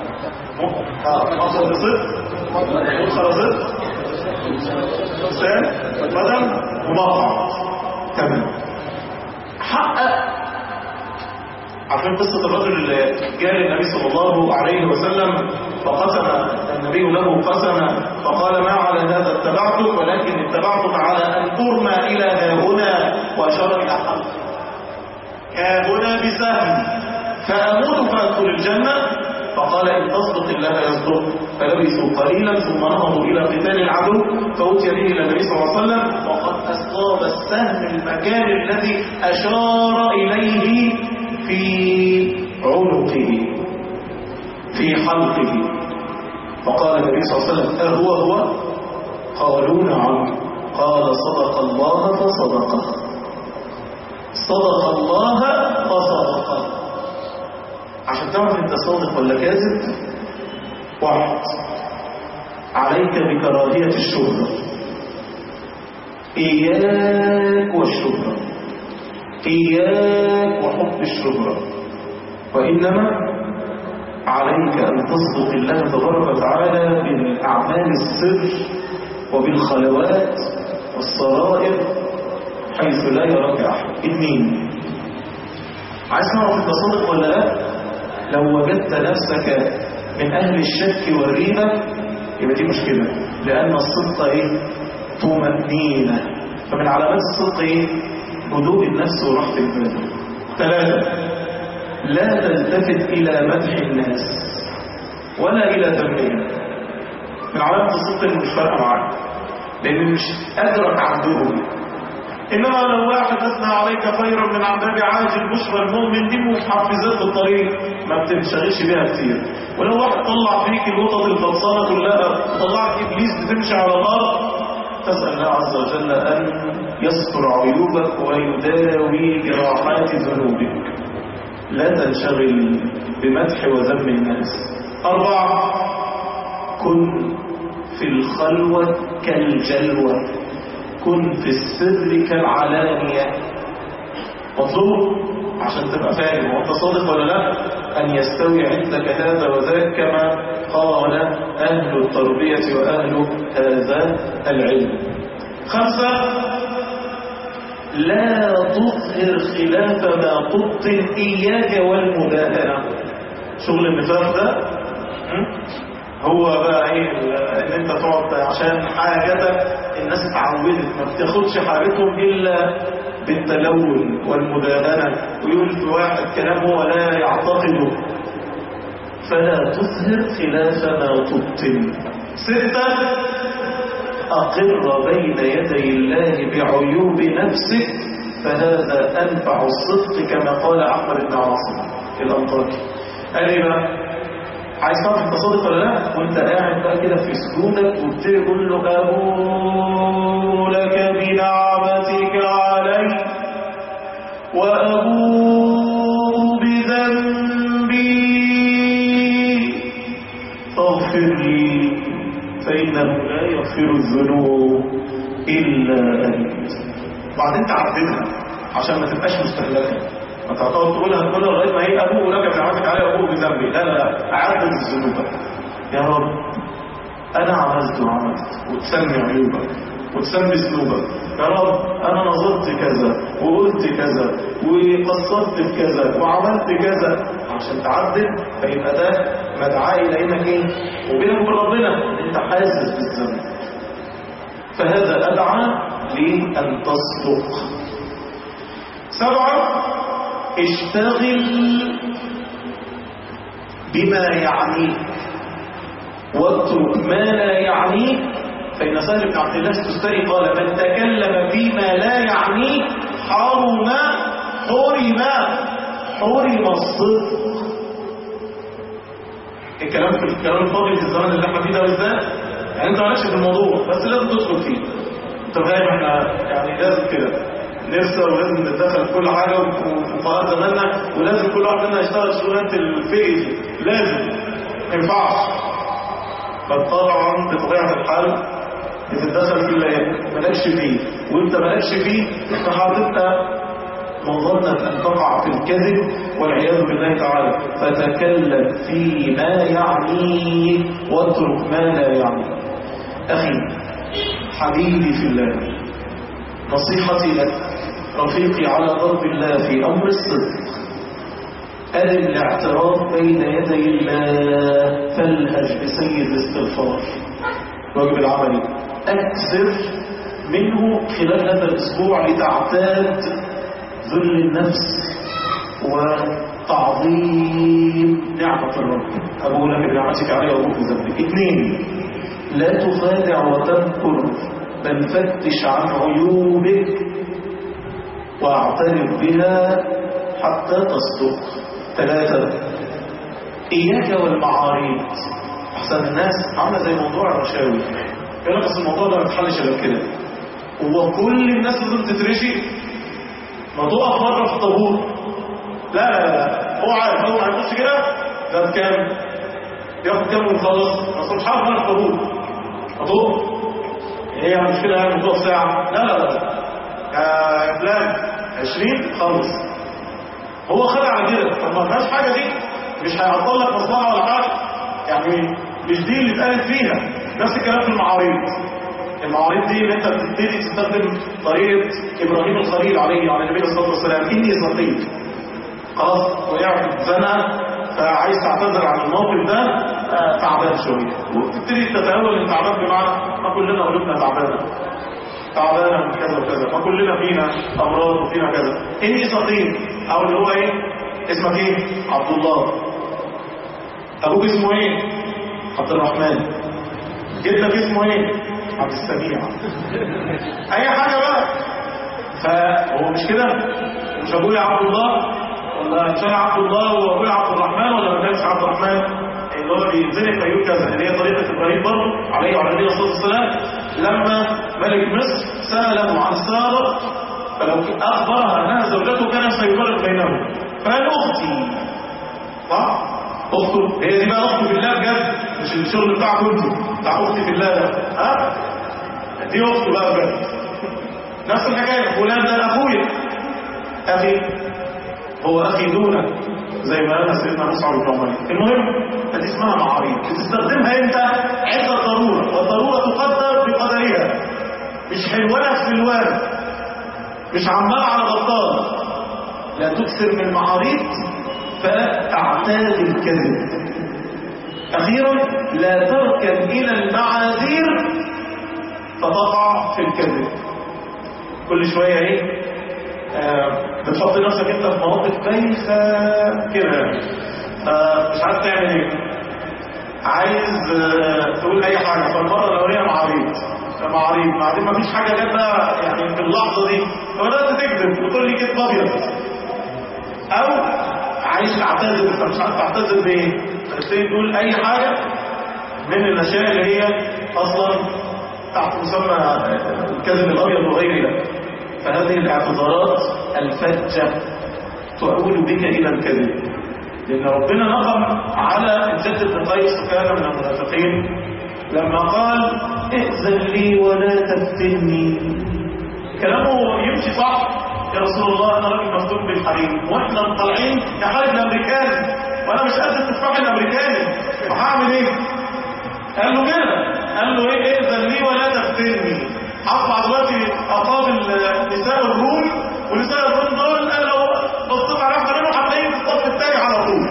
مقعد صدق مدخل صدق لسان قدم ومقعد تمام حقق عارفين قصة الرجل اللي جاء للنبي صلى الله عليه وسلم فقسم النبي له قسما فقال ما على هذا اتبعتك ولكن اتبعتك على أن ترمى إلى هاهنا وأشار إلى حلق هاهنا بسهم فأموت فأدخل الجنة فقال إن تصدق الله يصدق فلبثوا قليلا ثم نهضوا إلى قتال العدو فأتي به إلى النبي صلى الله عليه وسلم وقد أصاب السهم المكان الذي أشار إليه في عنقه في حلقه فقال النبي صلى الله عليه وسلم أهو هو قالوا نعم قال صدق الله فصدقه صدق الله فصدقه عشان تعرف انت صادق ولا كاذب واحد عليك بكراهية الشهرة إياك والشهرة إياك وحب الشهرة وإنما عليك أن تصدق الله تبارك وتعالى بالأعمال السر وبالخلوات والسرائر حيث لا يراك أحد اثنين عايز تعرف انت صادق ولا لا لو وجدت نفسك من أهل الشك والريبة يبقى دي مشكلة لأن الصدق إيه؟ طمأنينة فمن علامات الصدق إيه؟ هدوء النفس وراحة البال ثلاثة لا تلتفت إلى مدح الناس ولا إلى ذمهم من علامات الصدق اللي مش فارقة معاك لأن مش أدرك عندهم إنما لو واحد أثنى عليك خيرا من عذاب عاجل بشرى المؤمن دي محفزات الطريق ما بتنشغلش بيها كتير ولو واحد طلع فيك الوطط الفطسانة كلها طلعت إبليس بتمشي على الأرض تسأل الله عز وجل أن يستر عيوبك ويداوي جراحات ذنوبك لا تنشغل بمدح وذم الناس أربعة كن في الخلوة كالجلوة كن في السر كالعلانية مطلوب عشان تبقى فاهم وانت صادق ولا لا أن يستوي عندك هذا وذاك كما قال أهل التربية وأهل هذا العلم خمسة لا تظهر خلاف ما تبطن إياك والمداهنة شغل النفاق ده هو بقى ايه ان انت تقعد عشان حاجتك الناس اتعودت ما بتاخدش حاجتهم الا بالتلون والمداهنة ويقول في واحد كلام هو لا يعتقده فلا تظهر خلاف ما تبطن ستة أقر بين يدي الله بعيوب نفسك فهذا أنفع الصدق كما قال أحمد بن عاصم الأنطاكي قال إيه بقى عايز تعرف انت صادق ولا لا وانت قاعد بقى كده في سجودك وبتقول له ابو لك بنعمتك علي وابو بذنبي فاغفر لي فانه لا يغفر الذنوب الا انت بعدين تعدلها عشان ما تبقاش مستهلكه ما تقعد تقولها تقولها لغايه ما هي ابوه لك بنعمتك علي وابوه بذنبي لا لا لا عدد الذنوب يا رب انا عملت وعملت وتسمي عيوبك وتسمي ذنوبك يا رب انا نظرت كذا وقلت كذا وقصرت في كذا وعملت كذا عشان تعدل فيبقى ده مدعاء الى انك ايه وبينك وبين ربنا انت حاسس بالذنب فهذا ادعى لان تصدق سبعه اشتغل بما يعنيك واترك ما لا يعنيك فإن سهل بن عبد الله التستري قال من تكلم فيما لا يعنيه حرم حرم حرم الصدق الكلام في الكلام الفاضي في الزمان اللي احنا فيه ده بالذات يعني انت مالكش في الموضوع بس لازم تدخل فيه انت فاهم احنا يعني لازم كده نفسه ولازم نتدخل في كل حاجة وفقهاء زماننا ولازم كل واحد منا يشتغل شغلانة الفقه لازم ما ينفعش فطبعا بطبيعة الحال بتتدخل في اللي مالكش فيه وانت مالكش فيه فهتبقى مظنة أن تقع في الكذب والعياذ بالله تعالى فتكلم فيما يعنيه واترك ما لا يعنيه أخي حبيبي في الله نصيحتي لك رفيقي على ضرب الله في أمر الصدق أدم الاعتراف بين يدي الله فالهج بسيد الاستغفار واجب العملي أكثر منه خلال هذا الأسبوع لتعتاد ذل النفس وتعظيم نعمة الرب أبو لك بنعمتك علي وأبوك بذنبك اثنين لا تخادع وتنكر بل فتش عن عيوبك واعترف بها حتى تصدق ثلاثة إياك والمعاريض أحسن الناس عاملة زي موضوع الرشاوي يقول لك أصل الموضوع ده ما بيتحلش إلا كده هو كل الناس لازم تترشي ما تقف بره في الطابور لا لا لا هو عارف اول ما هيخش كده ده بكام ياخد كام ويخلص اصل مش عارف انا الطابور هتقف هي المشكله يعني تقف ساعه لا لا لا يا فلان 20 خلص هو خد على كده طب ما فيهاش حاجه دي مش هيعطل لك مصلحه ولا حاجه يعني مش دي اللي اتقالت فيها نفس الكلام في المعاريض المعارض دي اللي انت بتبتدي تستخدم طريقه ابراهيم الخليل عليه وعلى النبي صلى الله عليه وسلم اني سقيت خلاص وقعت زنقه فعايز تعتذر عن الموقف ده آه، تعبان شويه وتبتدي تتأول ان تعبان بمعنى ما كلنا قلوبنا تعبانه تعبانه من كذا وكذا ما كلنا فينا امراض وفينا كذا اني سقيت او اللي هو ايه اسمك ايه عبد الله ابوك اسمه ايه عبد الرحمن جدك اسمه ايه عبد السميع اي حاجه بقى فهو مش كده مش ابويا عبد الله ولا كان عبد الله وابويا عبد الرحمن ولا ما كانش عبد الرحمن اللي هو بينزلق فيقول كذا اللي هي طريقه ابراهيم برضه عليه وعلى النبي الصلاه والسلام لما ملك مصر ساله عن ساره فلو اخبرها انها زوجته كان سيفرق بينهم فقال اختي صح اخته هي دي بقى اخته بالله بجد مش الشغل بتاعكم انتوا بتاع اختي بالله ده ها دي اخته بقى بجد نفس الحكايه فلان ده اخويا اخي هو اخي دونك زي ما قال سيدنا مصعب بن عمر المهم دي اسمها معاريض بتستخدمها انت عند الضروره والضروره تقدر بقدرها مش حلوانك في الوان مش عمال على غطاس لا تكثر من المعاريض فتعتاد الكذب أخيرا لا تركن إلى المعاذير فتقع في الكذب كل شوية إيه آه بتحط نفسك أنت في مواقف بايخة كده فمش عارف تعمل إيه عايز آه تقول أي حاجة فالمرة الأولية معاريض معاريض بعدين ما فيش حاجة جت بقى يعني في اللحظة دي فبدأت تكذب وتقول لي كذب أبيض أو عايز تعتذر انت مش عارف تعتذر بايه تبتدي تقول اي حاجه من الاشياء اللي هي اصلا تحت مسمى الكذب الابيض وغير ذلك فهذه الاعتذارات الفجه تؤول بك الى الكذب لان ربنا نقم على الجد بن قيس كان من المنافقين لما قال ائذن لي ولا تفتني كلامه يمشي صح يا رسول الله انا راجل مفتون بالحريم واحنا طالعين نحارب الامريكان وانا مش قد التفاح الامريكاني هعمل ايه قال له كده قال له ايه ائذن لي ولا تفتني هطلع دلوقتي اقابل نساء الروم ونساء الروم دول قال لو بصيت على واحده منهم هتلاقيه في الصف الثاني على طول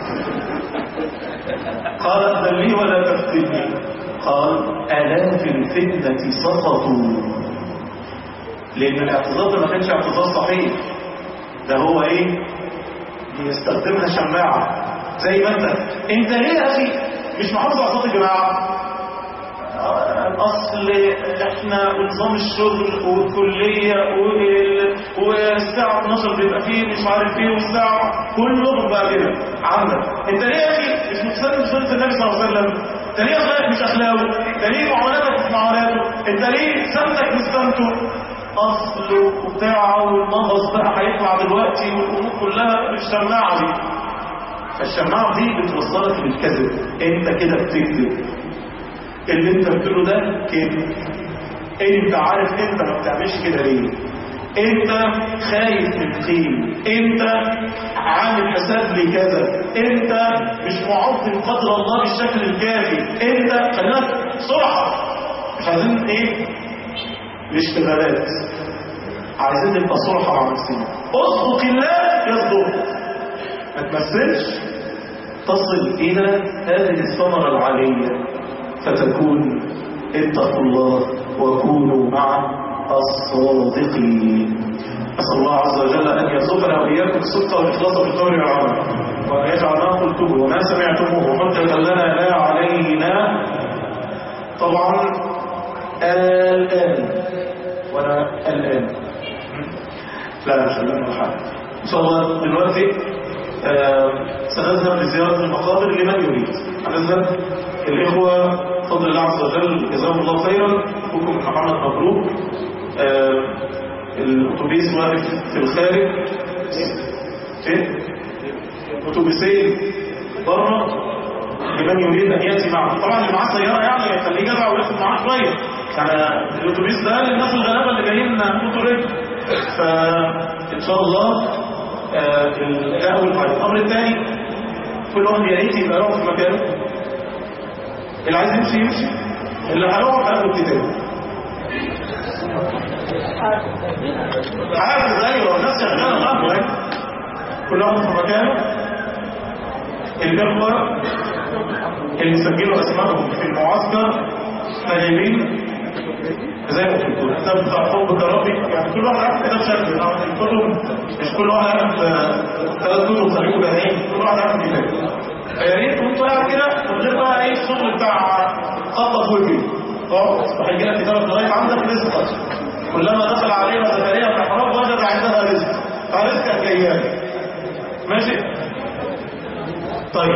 قال ائذن لي ولا تفتني قال الا في الفتنه سقطوا لان الاعتذار ده ما كانش اعتذار صحيح ده هو ايه بيستخدمها شماعه زي ما انت انت ليه يا اخي مش محافظ على صوت الجماعه الاصل احنا نظام الشغل والكليه وال- والساعه 12 بيبقى فيه مش عارف ايه والساعه كله بقى كده عندك انت ليه يا اخي مش متسلم سنه النبي صلى الله عليه وسلم انت ليه اخلاقك مش اخلاقه انت ليه معاملاتك مش معاملاته انت ليه سمتك مش سمته اصله وبتاعه والنقص بقى هيطلع دلوقتي والامور كلها بالشماعه دي فالشماعه دي بتوصلك للكذب انت كده بتكذب اللي انت بتقوله ده كذب انت عارف انت ما بتعملش كده ليه انت خايف من قيل انت عامل حساب لكذا انت مش معظم قدر الله بالشكل الكافي انت خلينا صراحه مش عايزين ايه الاشتغالات عايزين نبقى صراحة مع نفسنا اصدق الله يصدق ما تمثلش تصل إلى هذه الثمرة العالية فتكون اتقوا الله وكونوا مع الصادقين أسأل الله عز وجل أن يرزقنا وإياكم الصدق والإخلاص في القول والعمل وأن يجعل ما قلته وما لا مش هنعمل حاجة إن شاء الله دلوقتي آه، سنذهب لزيارة المقابر لمن يريد هنذهب الإخوة بفضل الله عز وجل جزاهم الله خيرا أخوكم محمد مبروك آه، الأتوبيس واقف في الخارج فين؟ أتوبيسين بره لمن يريد أن يأتي معه طبعا اللي معاه سيارة يعني يخليه جدع وياخد معاه شوية يعني الأتوبيس ده للناس الغلابة اللي جايين موتوا رجل فإن شاء الله آه، ده أول حاجة الأمر الثاني كل واحد يا ريت يبقى يقعد في مكانه اللي عايز يمشي يمشي اللي هيقعد هياخد كتاب حافظ ايوه الناس شغاله معاهم كل واحد في مكانه الإخوة اللي سجلوا أسمائهم في المعسكر نايمين زي ما قلت الكتاب بتاع حب كرامي يعني كل واحد عارف كتاب شكل يعني الكتب مش كل واحد عارف ثلاث كتب خليكم باهين كل واحد عارف كتاب فيا ريت وانتوا قاعد كده من غير بقى ايه الشغل بتاع خطط وجهي اه هيجي لك كتاب لغايه عندك رزق كلما دخل عليها زكريا المحراب وجد عندها رزق فرزقك جيان ماشي طيب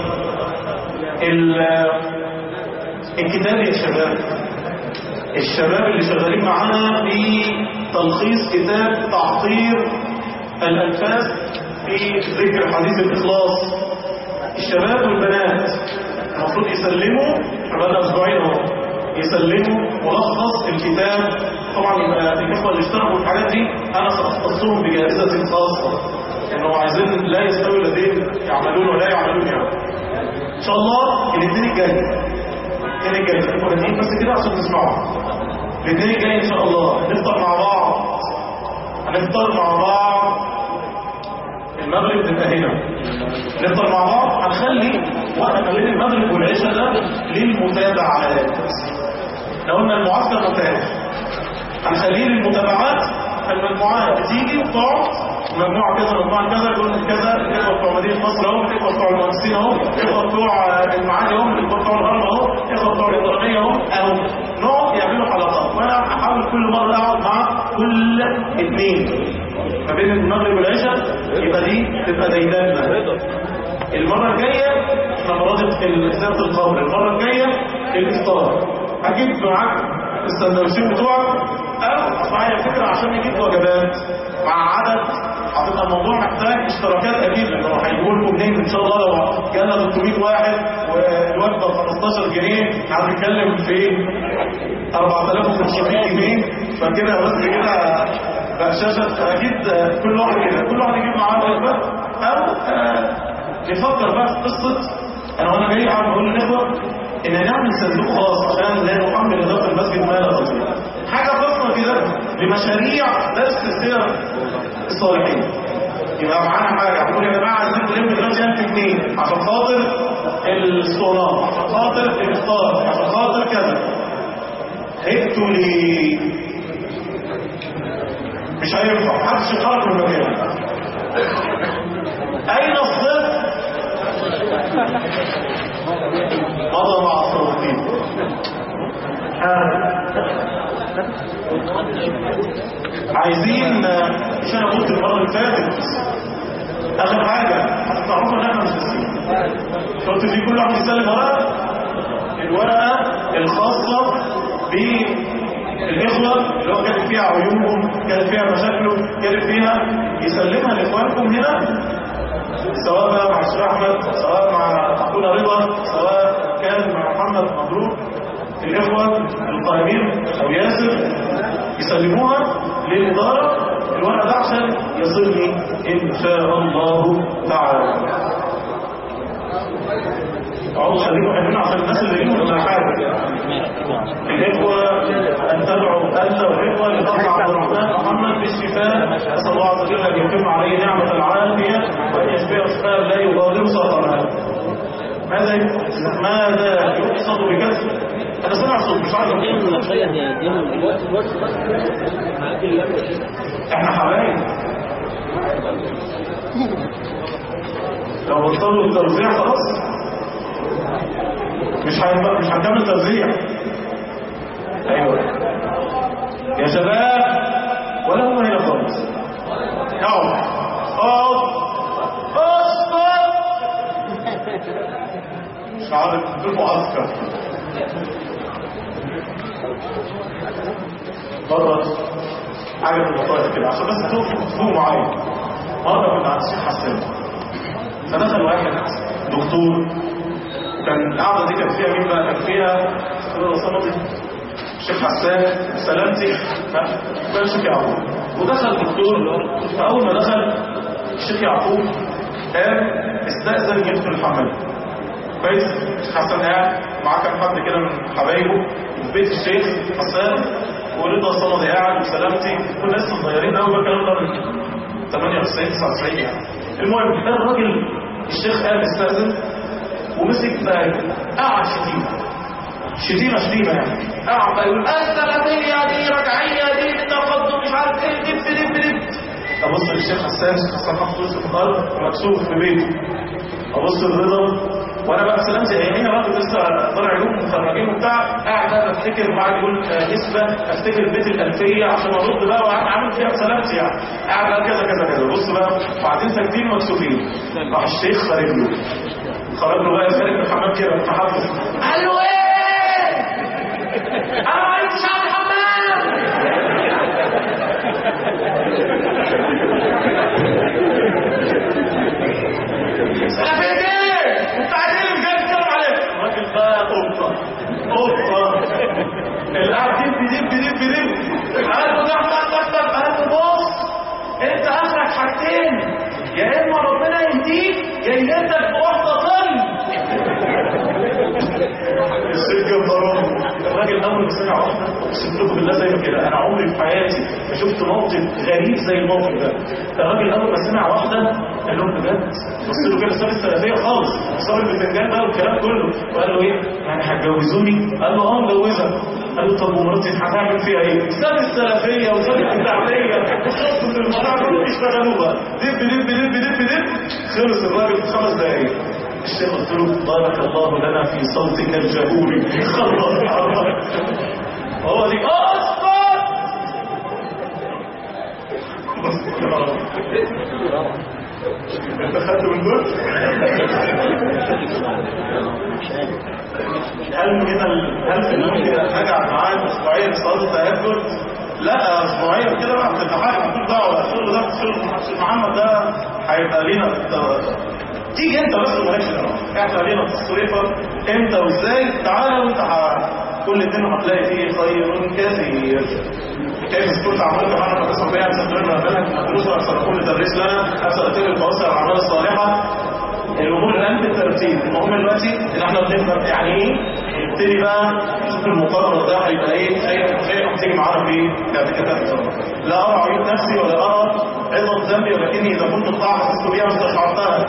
ال- الكتاب يا شباب الشباب اللي شغالين معانا في تلخيص كتاب تعطير الأنفاس في ذكر حديث الإخلاص الشباب والبنات المفروض يسلموا بقى أسبوعين اهو يسلموا ملخص الكتاب طبعا يبقى الإخوة اللي اشتركوا في الحاجات دي أنا سأختصهم بجائزة خاصة إنه عايزين لا يستوي الذين يعملون ولا يعملون يعني إن شاء الله الاثنين الجاي الاثنين الجاي خليكم قاعدين بس كده عشان تسمعوا الاثنين الجاي إن شاء الله هنفطر مع بعض هنفطر مع بعض المغرب تبقى هنا نفطر مع بعض هنخلي وقت ما بين المغرب والعشاء ده للمتابعات لو قلنا المعسكر متابع هنخليه للمتابعات المجموعات بتيجي وتقعد مجموعة كذا مجموعة كذا يقول كذا الإخوة بتوع مدينة نصر أهو الإخوة بتوع المهندسين أهو الإخوة بتوع المعادي أهو الإخوة بتوع الغرب أهو الإخوة بتوع الإبراهيمية أهو أهو نقعد يعملوا حلقات وأنا هحاول كل مرة أقعد مع كل اثنين ما بين المغرب والعشاء يبقى دي تبقى ديداننا المرة الجاية احنا مرادف في زيارة القبر المرة الجاية الإفطار هجيب معاك السندوتشين بتوعك أو معايا فكرة عشان نجيب وجبات مع عدد هتبقى الموضوع محتاج اشتراكات أكيد لأنه هيجيبوا لكم منين إن شاء الله لو جالنا 300 واحد والوجبة ب 15 جنيه هنتكلم في 4500 جنيه فكده بس كده بقشاشة أكيد كل واحد كده كل واحد يجيب معاه وجبة أو آه، نفكر بقى في قصة أنا وأنا جاي عم بقول للإخوة إن نعمل صندوق خاص عشان لا نحمل إدارة المسجد ما لا تطيق حاجة خاصة كده لمشاريع درس سير الصالحين يبقى معانا حاجة هنقول يا جماعة عايزين نلم دلوقتي 1000 جنيه عشان خاطر الصلاة عشان خاطر الإفطار عشان خاطر كذا هبتوا لي مش هينفع محدش يخرج من مكانه أين الصدق؟ مضى مع الصوتين عايزين مش انا قلت المره اللي فاتت اخر حاجه هتعرفوا ان احنا مش ناسيين قلت في كل واحد يسلم ورقه الورقه الخاصه بالاخوه اللي هو كاتب فيها عيوبهم كاتب فيها مشاكله كاتب فيها يسلمها لاخوانكم هنا سواء بقى مع الشيخ احمد سواء مع اخونا رضا سواء كان مع محمد مبروك الاخوه القائمين او ياسر يسلموها للاداره الورق ده عشان يصلني ان شاء الله تعالى اقعدوا خليكم حلوين عشان الناس اللي يجوا ولا حاجه الإخوة أن تدعوا أنت والإخوة لفضل عبد الرحمن محمد بالشفاء أسأل الله عز وجل أن يتم عليه نعمة العافية وأن يشفيه شفاء لا يغادر سقما ماذا ماذا يقصد بكسر أنا سمع صوت مش عارف احنا حبايب لو بطلوا التوزيع خلاص مش هيبقى مش هنكمل توزيع ايوه يا شباب ولا هم هنا خالص مش عارف في معسكر مرة حاجة في المطايف كده عشان بس تفهموا معايا مرة كنا عند الشيخ حسان فدخل واحد دكتور وكان القعدة دي كان فيها مين بقى؟ كان فيها استاذ صمدي الشيخ حسان سلامتي كان الشيخ يعقوب ودخل دكتور فأول ما دخل الشيخ يعقوب قام استأذن يدخل الحمام كويس الشيخ حسان قاعد معاه كام حد كده من حبايبه في بيت الشيخ حسان ورضا صمدي قاعد وسلامتي كل الناس صغيرين قوي الكلام ده من 98 99 يعني المهم ده الراجل الشيخ قام استأذن ومسك بقى قعد شتيمة شتيمة شتيمة يعني قعد بقى يقول السلفية دي رجعية دي تقدم مش عارف ايه دب دب دب ابص للشيخ حسان الشيخ حسان حاطط فلوس في الارض ومكسوف في بيته ابص للرضا وانا بقى سلامتي عينيها بقى كنت لسه طالع علوم مخرجين وبتاع قاعد بقى بفتكر وقاعد يقول نسبه افتكر بيت الالفيه عشان ارد بقى وقاعد عامل فيها بسلامتي يعني قاعد بقى كذا كذا كذا بص بقى وبعدين ساكتين ومكسوفين راح الشيخ خارج له خرج له بقى خارج من الحمام كده متحفظ قال له ايه؟ انا ما عرفتش على الحمام سلفيه ايه؟ انت عايزين بجد تتكلم عليه الراجل بقى قطه قطه القعد دب دب دب دب قال له ده طب طب قال له بص انت اخرك حاجتين يا اما ربنا يهديك يا يهدك بواحده ظل السجن ضرب الراجل اول ما سمع واحده اقسم لكم بالله زي ما كده انا عمري في حياتي ما شفت موقف غريب زي الموقف ده الراجل اول ما سمع واحده قال لهم بجد بص له كده ساب السلفيه خالص ساب البتنجان بقى والكلام كله وقال له ايه يعني هتجوزوني قال له اه مجوزك قال له طب ومراتي هتعمل فيها ايه ساب السلفيه وساب التعبيه وخلصت المرأة كله اشتغلوها دب دب دب دب دب خلص الراجل في خمس دقايق الشيخ قلت له بارك الله لنا في صوتك الجهوري خلص هو دي اصبر انت خدت من دول هل كده هل في اليوم كده حاجه معاه اسبوعين صلاه التهجد لا اسبوعين كده بقى بتتحرك مفيش دعوه الشغل ده الشغل محمد ده هيبقى لينا تيجي انت بس مالكش دعوه احنا لينا تصريفه امتى وازاي تعالى وانت كل اتنين هتلاقي فيه خير كثير كيف كنت عملت معنا قسم بيها مسافرين ربنا دروس اكثر كل تدريس لنا اكثر اتم التواصل الاعمال الصالحه الامور الان بالترتيب المهم دلوقتي ان احنا بنفهم يعني ايه نبتدي بقى نشوف المقرر ده هيبقى ايه اي شيء هتيجي معانا في بعد كده ان شاء الله لا ارى عيوب نفسي ولا ارى عظم ذنبي ولكني اذا كنت الطاعه حسست بها واستشعرتها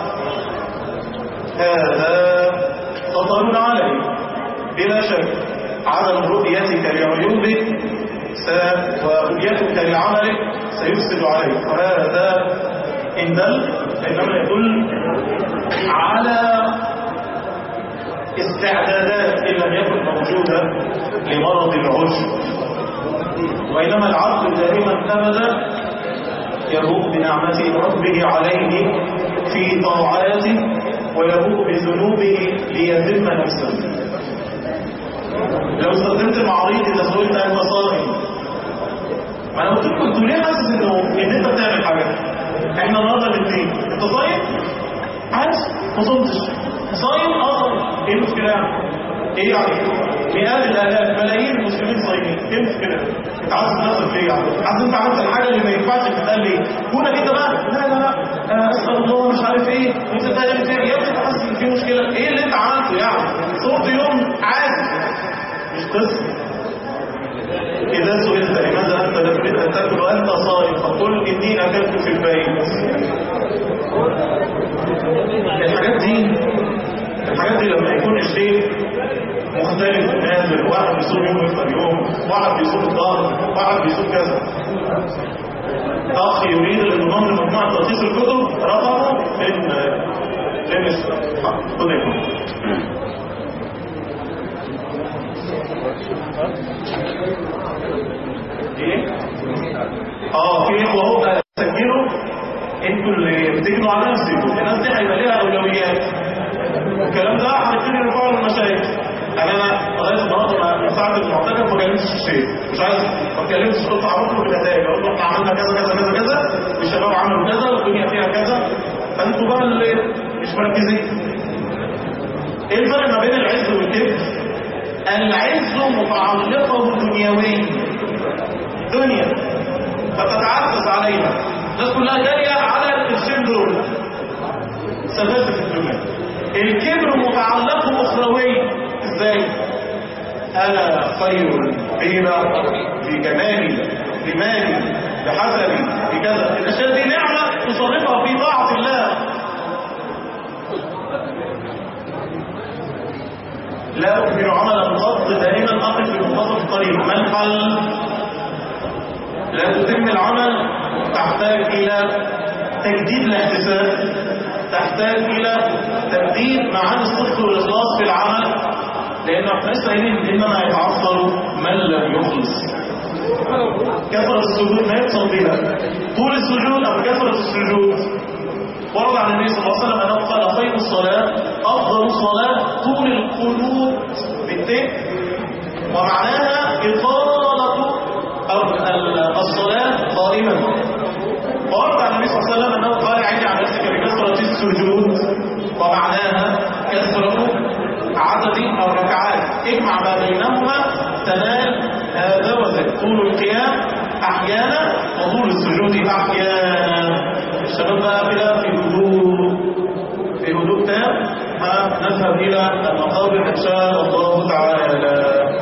هذا خطر علي بلا شك عدم رؤيتك لعيوبك ورؤيتك لعملك سيفسد عليك وهذا إن دل فإنما يدل على استعدادات إن لم يكن موجودة لمرض العجب وإنما العبد دائما أبدا يبوء بنعمة ربه عليه في طاعاته ويبوء بذنوبه ليذم نفسه لو استخدمت المعاريض اذا سئلت انت صائم ما انا قلت لكم انتوا ليه حاسس انه ان انت بتعمل حاجه احنا النهارده الاثنين انت صايم عايز ما صمتش صايم اه ايه المشكله يعني ايه يعني مئات الالاف ملايين المسلمين صايمين ايه المشكله انت عايز نفسك ليه يعني عايز انت عملت الحاجه اللي ما ينفعش تتقال ليه كونك انت بقى لا لا لا انا اسال الله مش عارف ايه وانت تعمل ايه يا ابني انت حاسس ان في مشكله ايه اللي انت عملته يعني صمت يوم عادي مش قصة إذا سئلت لماذا أنت لا تريد أن تأكل وأنت صائم فقل إني أكلت في البيت الحاجات دي الحاجات دي لما يكون الشيء مختلف نازل واحد بيصوم يوم يفطر يوم واحد بيصوم الظهر واحد بيصوم كذا أخ يريد الانضمام لمجموعة تلخيص الكتب رقمه من من خد ايه اه في اخوه اهو سجلوا انتوا اللي بتجنوا على نفسكم الناس دي هيبقى ليها اولويات الكلام ده هنبتدي نرفعه اتكلمتش في الشيء مش عايز ما اتكلمتش قلت اعرف له بالنتائج اقول له احنا عملنا كذا كذا كذا كذا والشباب عملوا كذا والدنيا فيها كذا فانتوا بقى اللي مش مركزين ايه الفرق ما بين العز والكبر العز متعلقه دنيوي دنيا فتتعزز عليها الناس كلها جاريه على القرشين دول سفاسف الدنيا الكبر متعلقه اخروي ازاي انا خير فيما في جمالي بمالي بحسبي بكذا الاشياء دي نعمه تصرفها في طاعه الله لا أكمل عملا قط دائما أقف في منتصف الطريق ما الحل؟ لا تتم العمل تحتاج إلى تجديد الاحتساب تحتاج إلى تجديد معاني الصدق والإخلاص في العمل لأن احنا لسه قايلين إنما يتعثر من لم يخلص كثرة السجود ما يقصد بها طول السجود أو كثرة السجود ورد عن النبي صلى الله عليه وسلم أنه قال خير الصلاة أفضل الصلاة طول القنوت بالتاء ومعناها إطالة الصلاة قائما ورد عن النبي صلى الله عليه وسلم أنه قال عندي على نفسك بكثرة السجود ومعناها كثرة عدد الركعات اجمع ما بينهما تنال هذا وذاك طول القيام أحيانا وطول السجود أحيانا الشباب بقى كده في هدوء في هدوء تام نذهب إلى المقابر إن شاء الله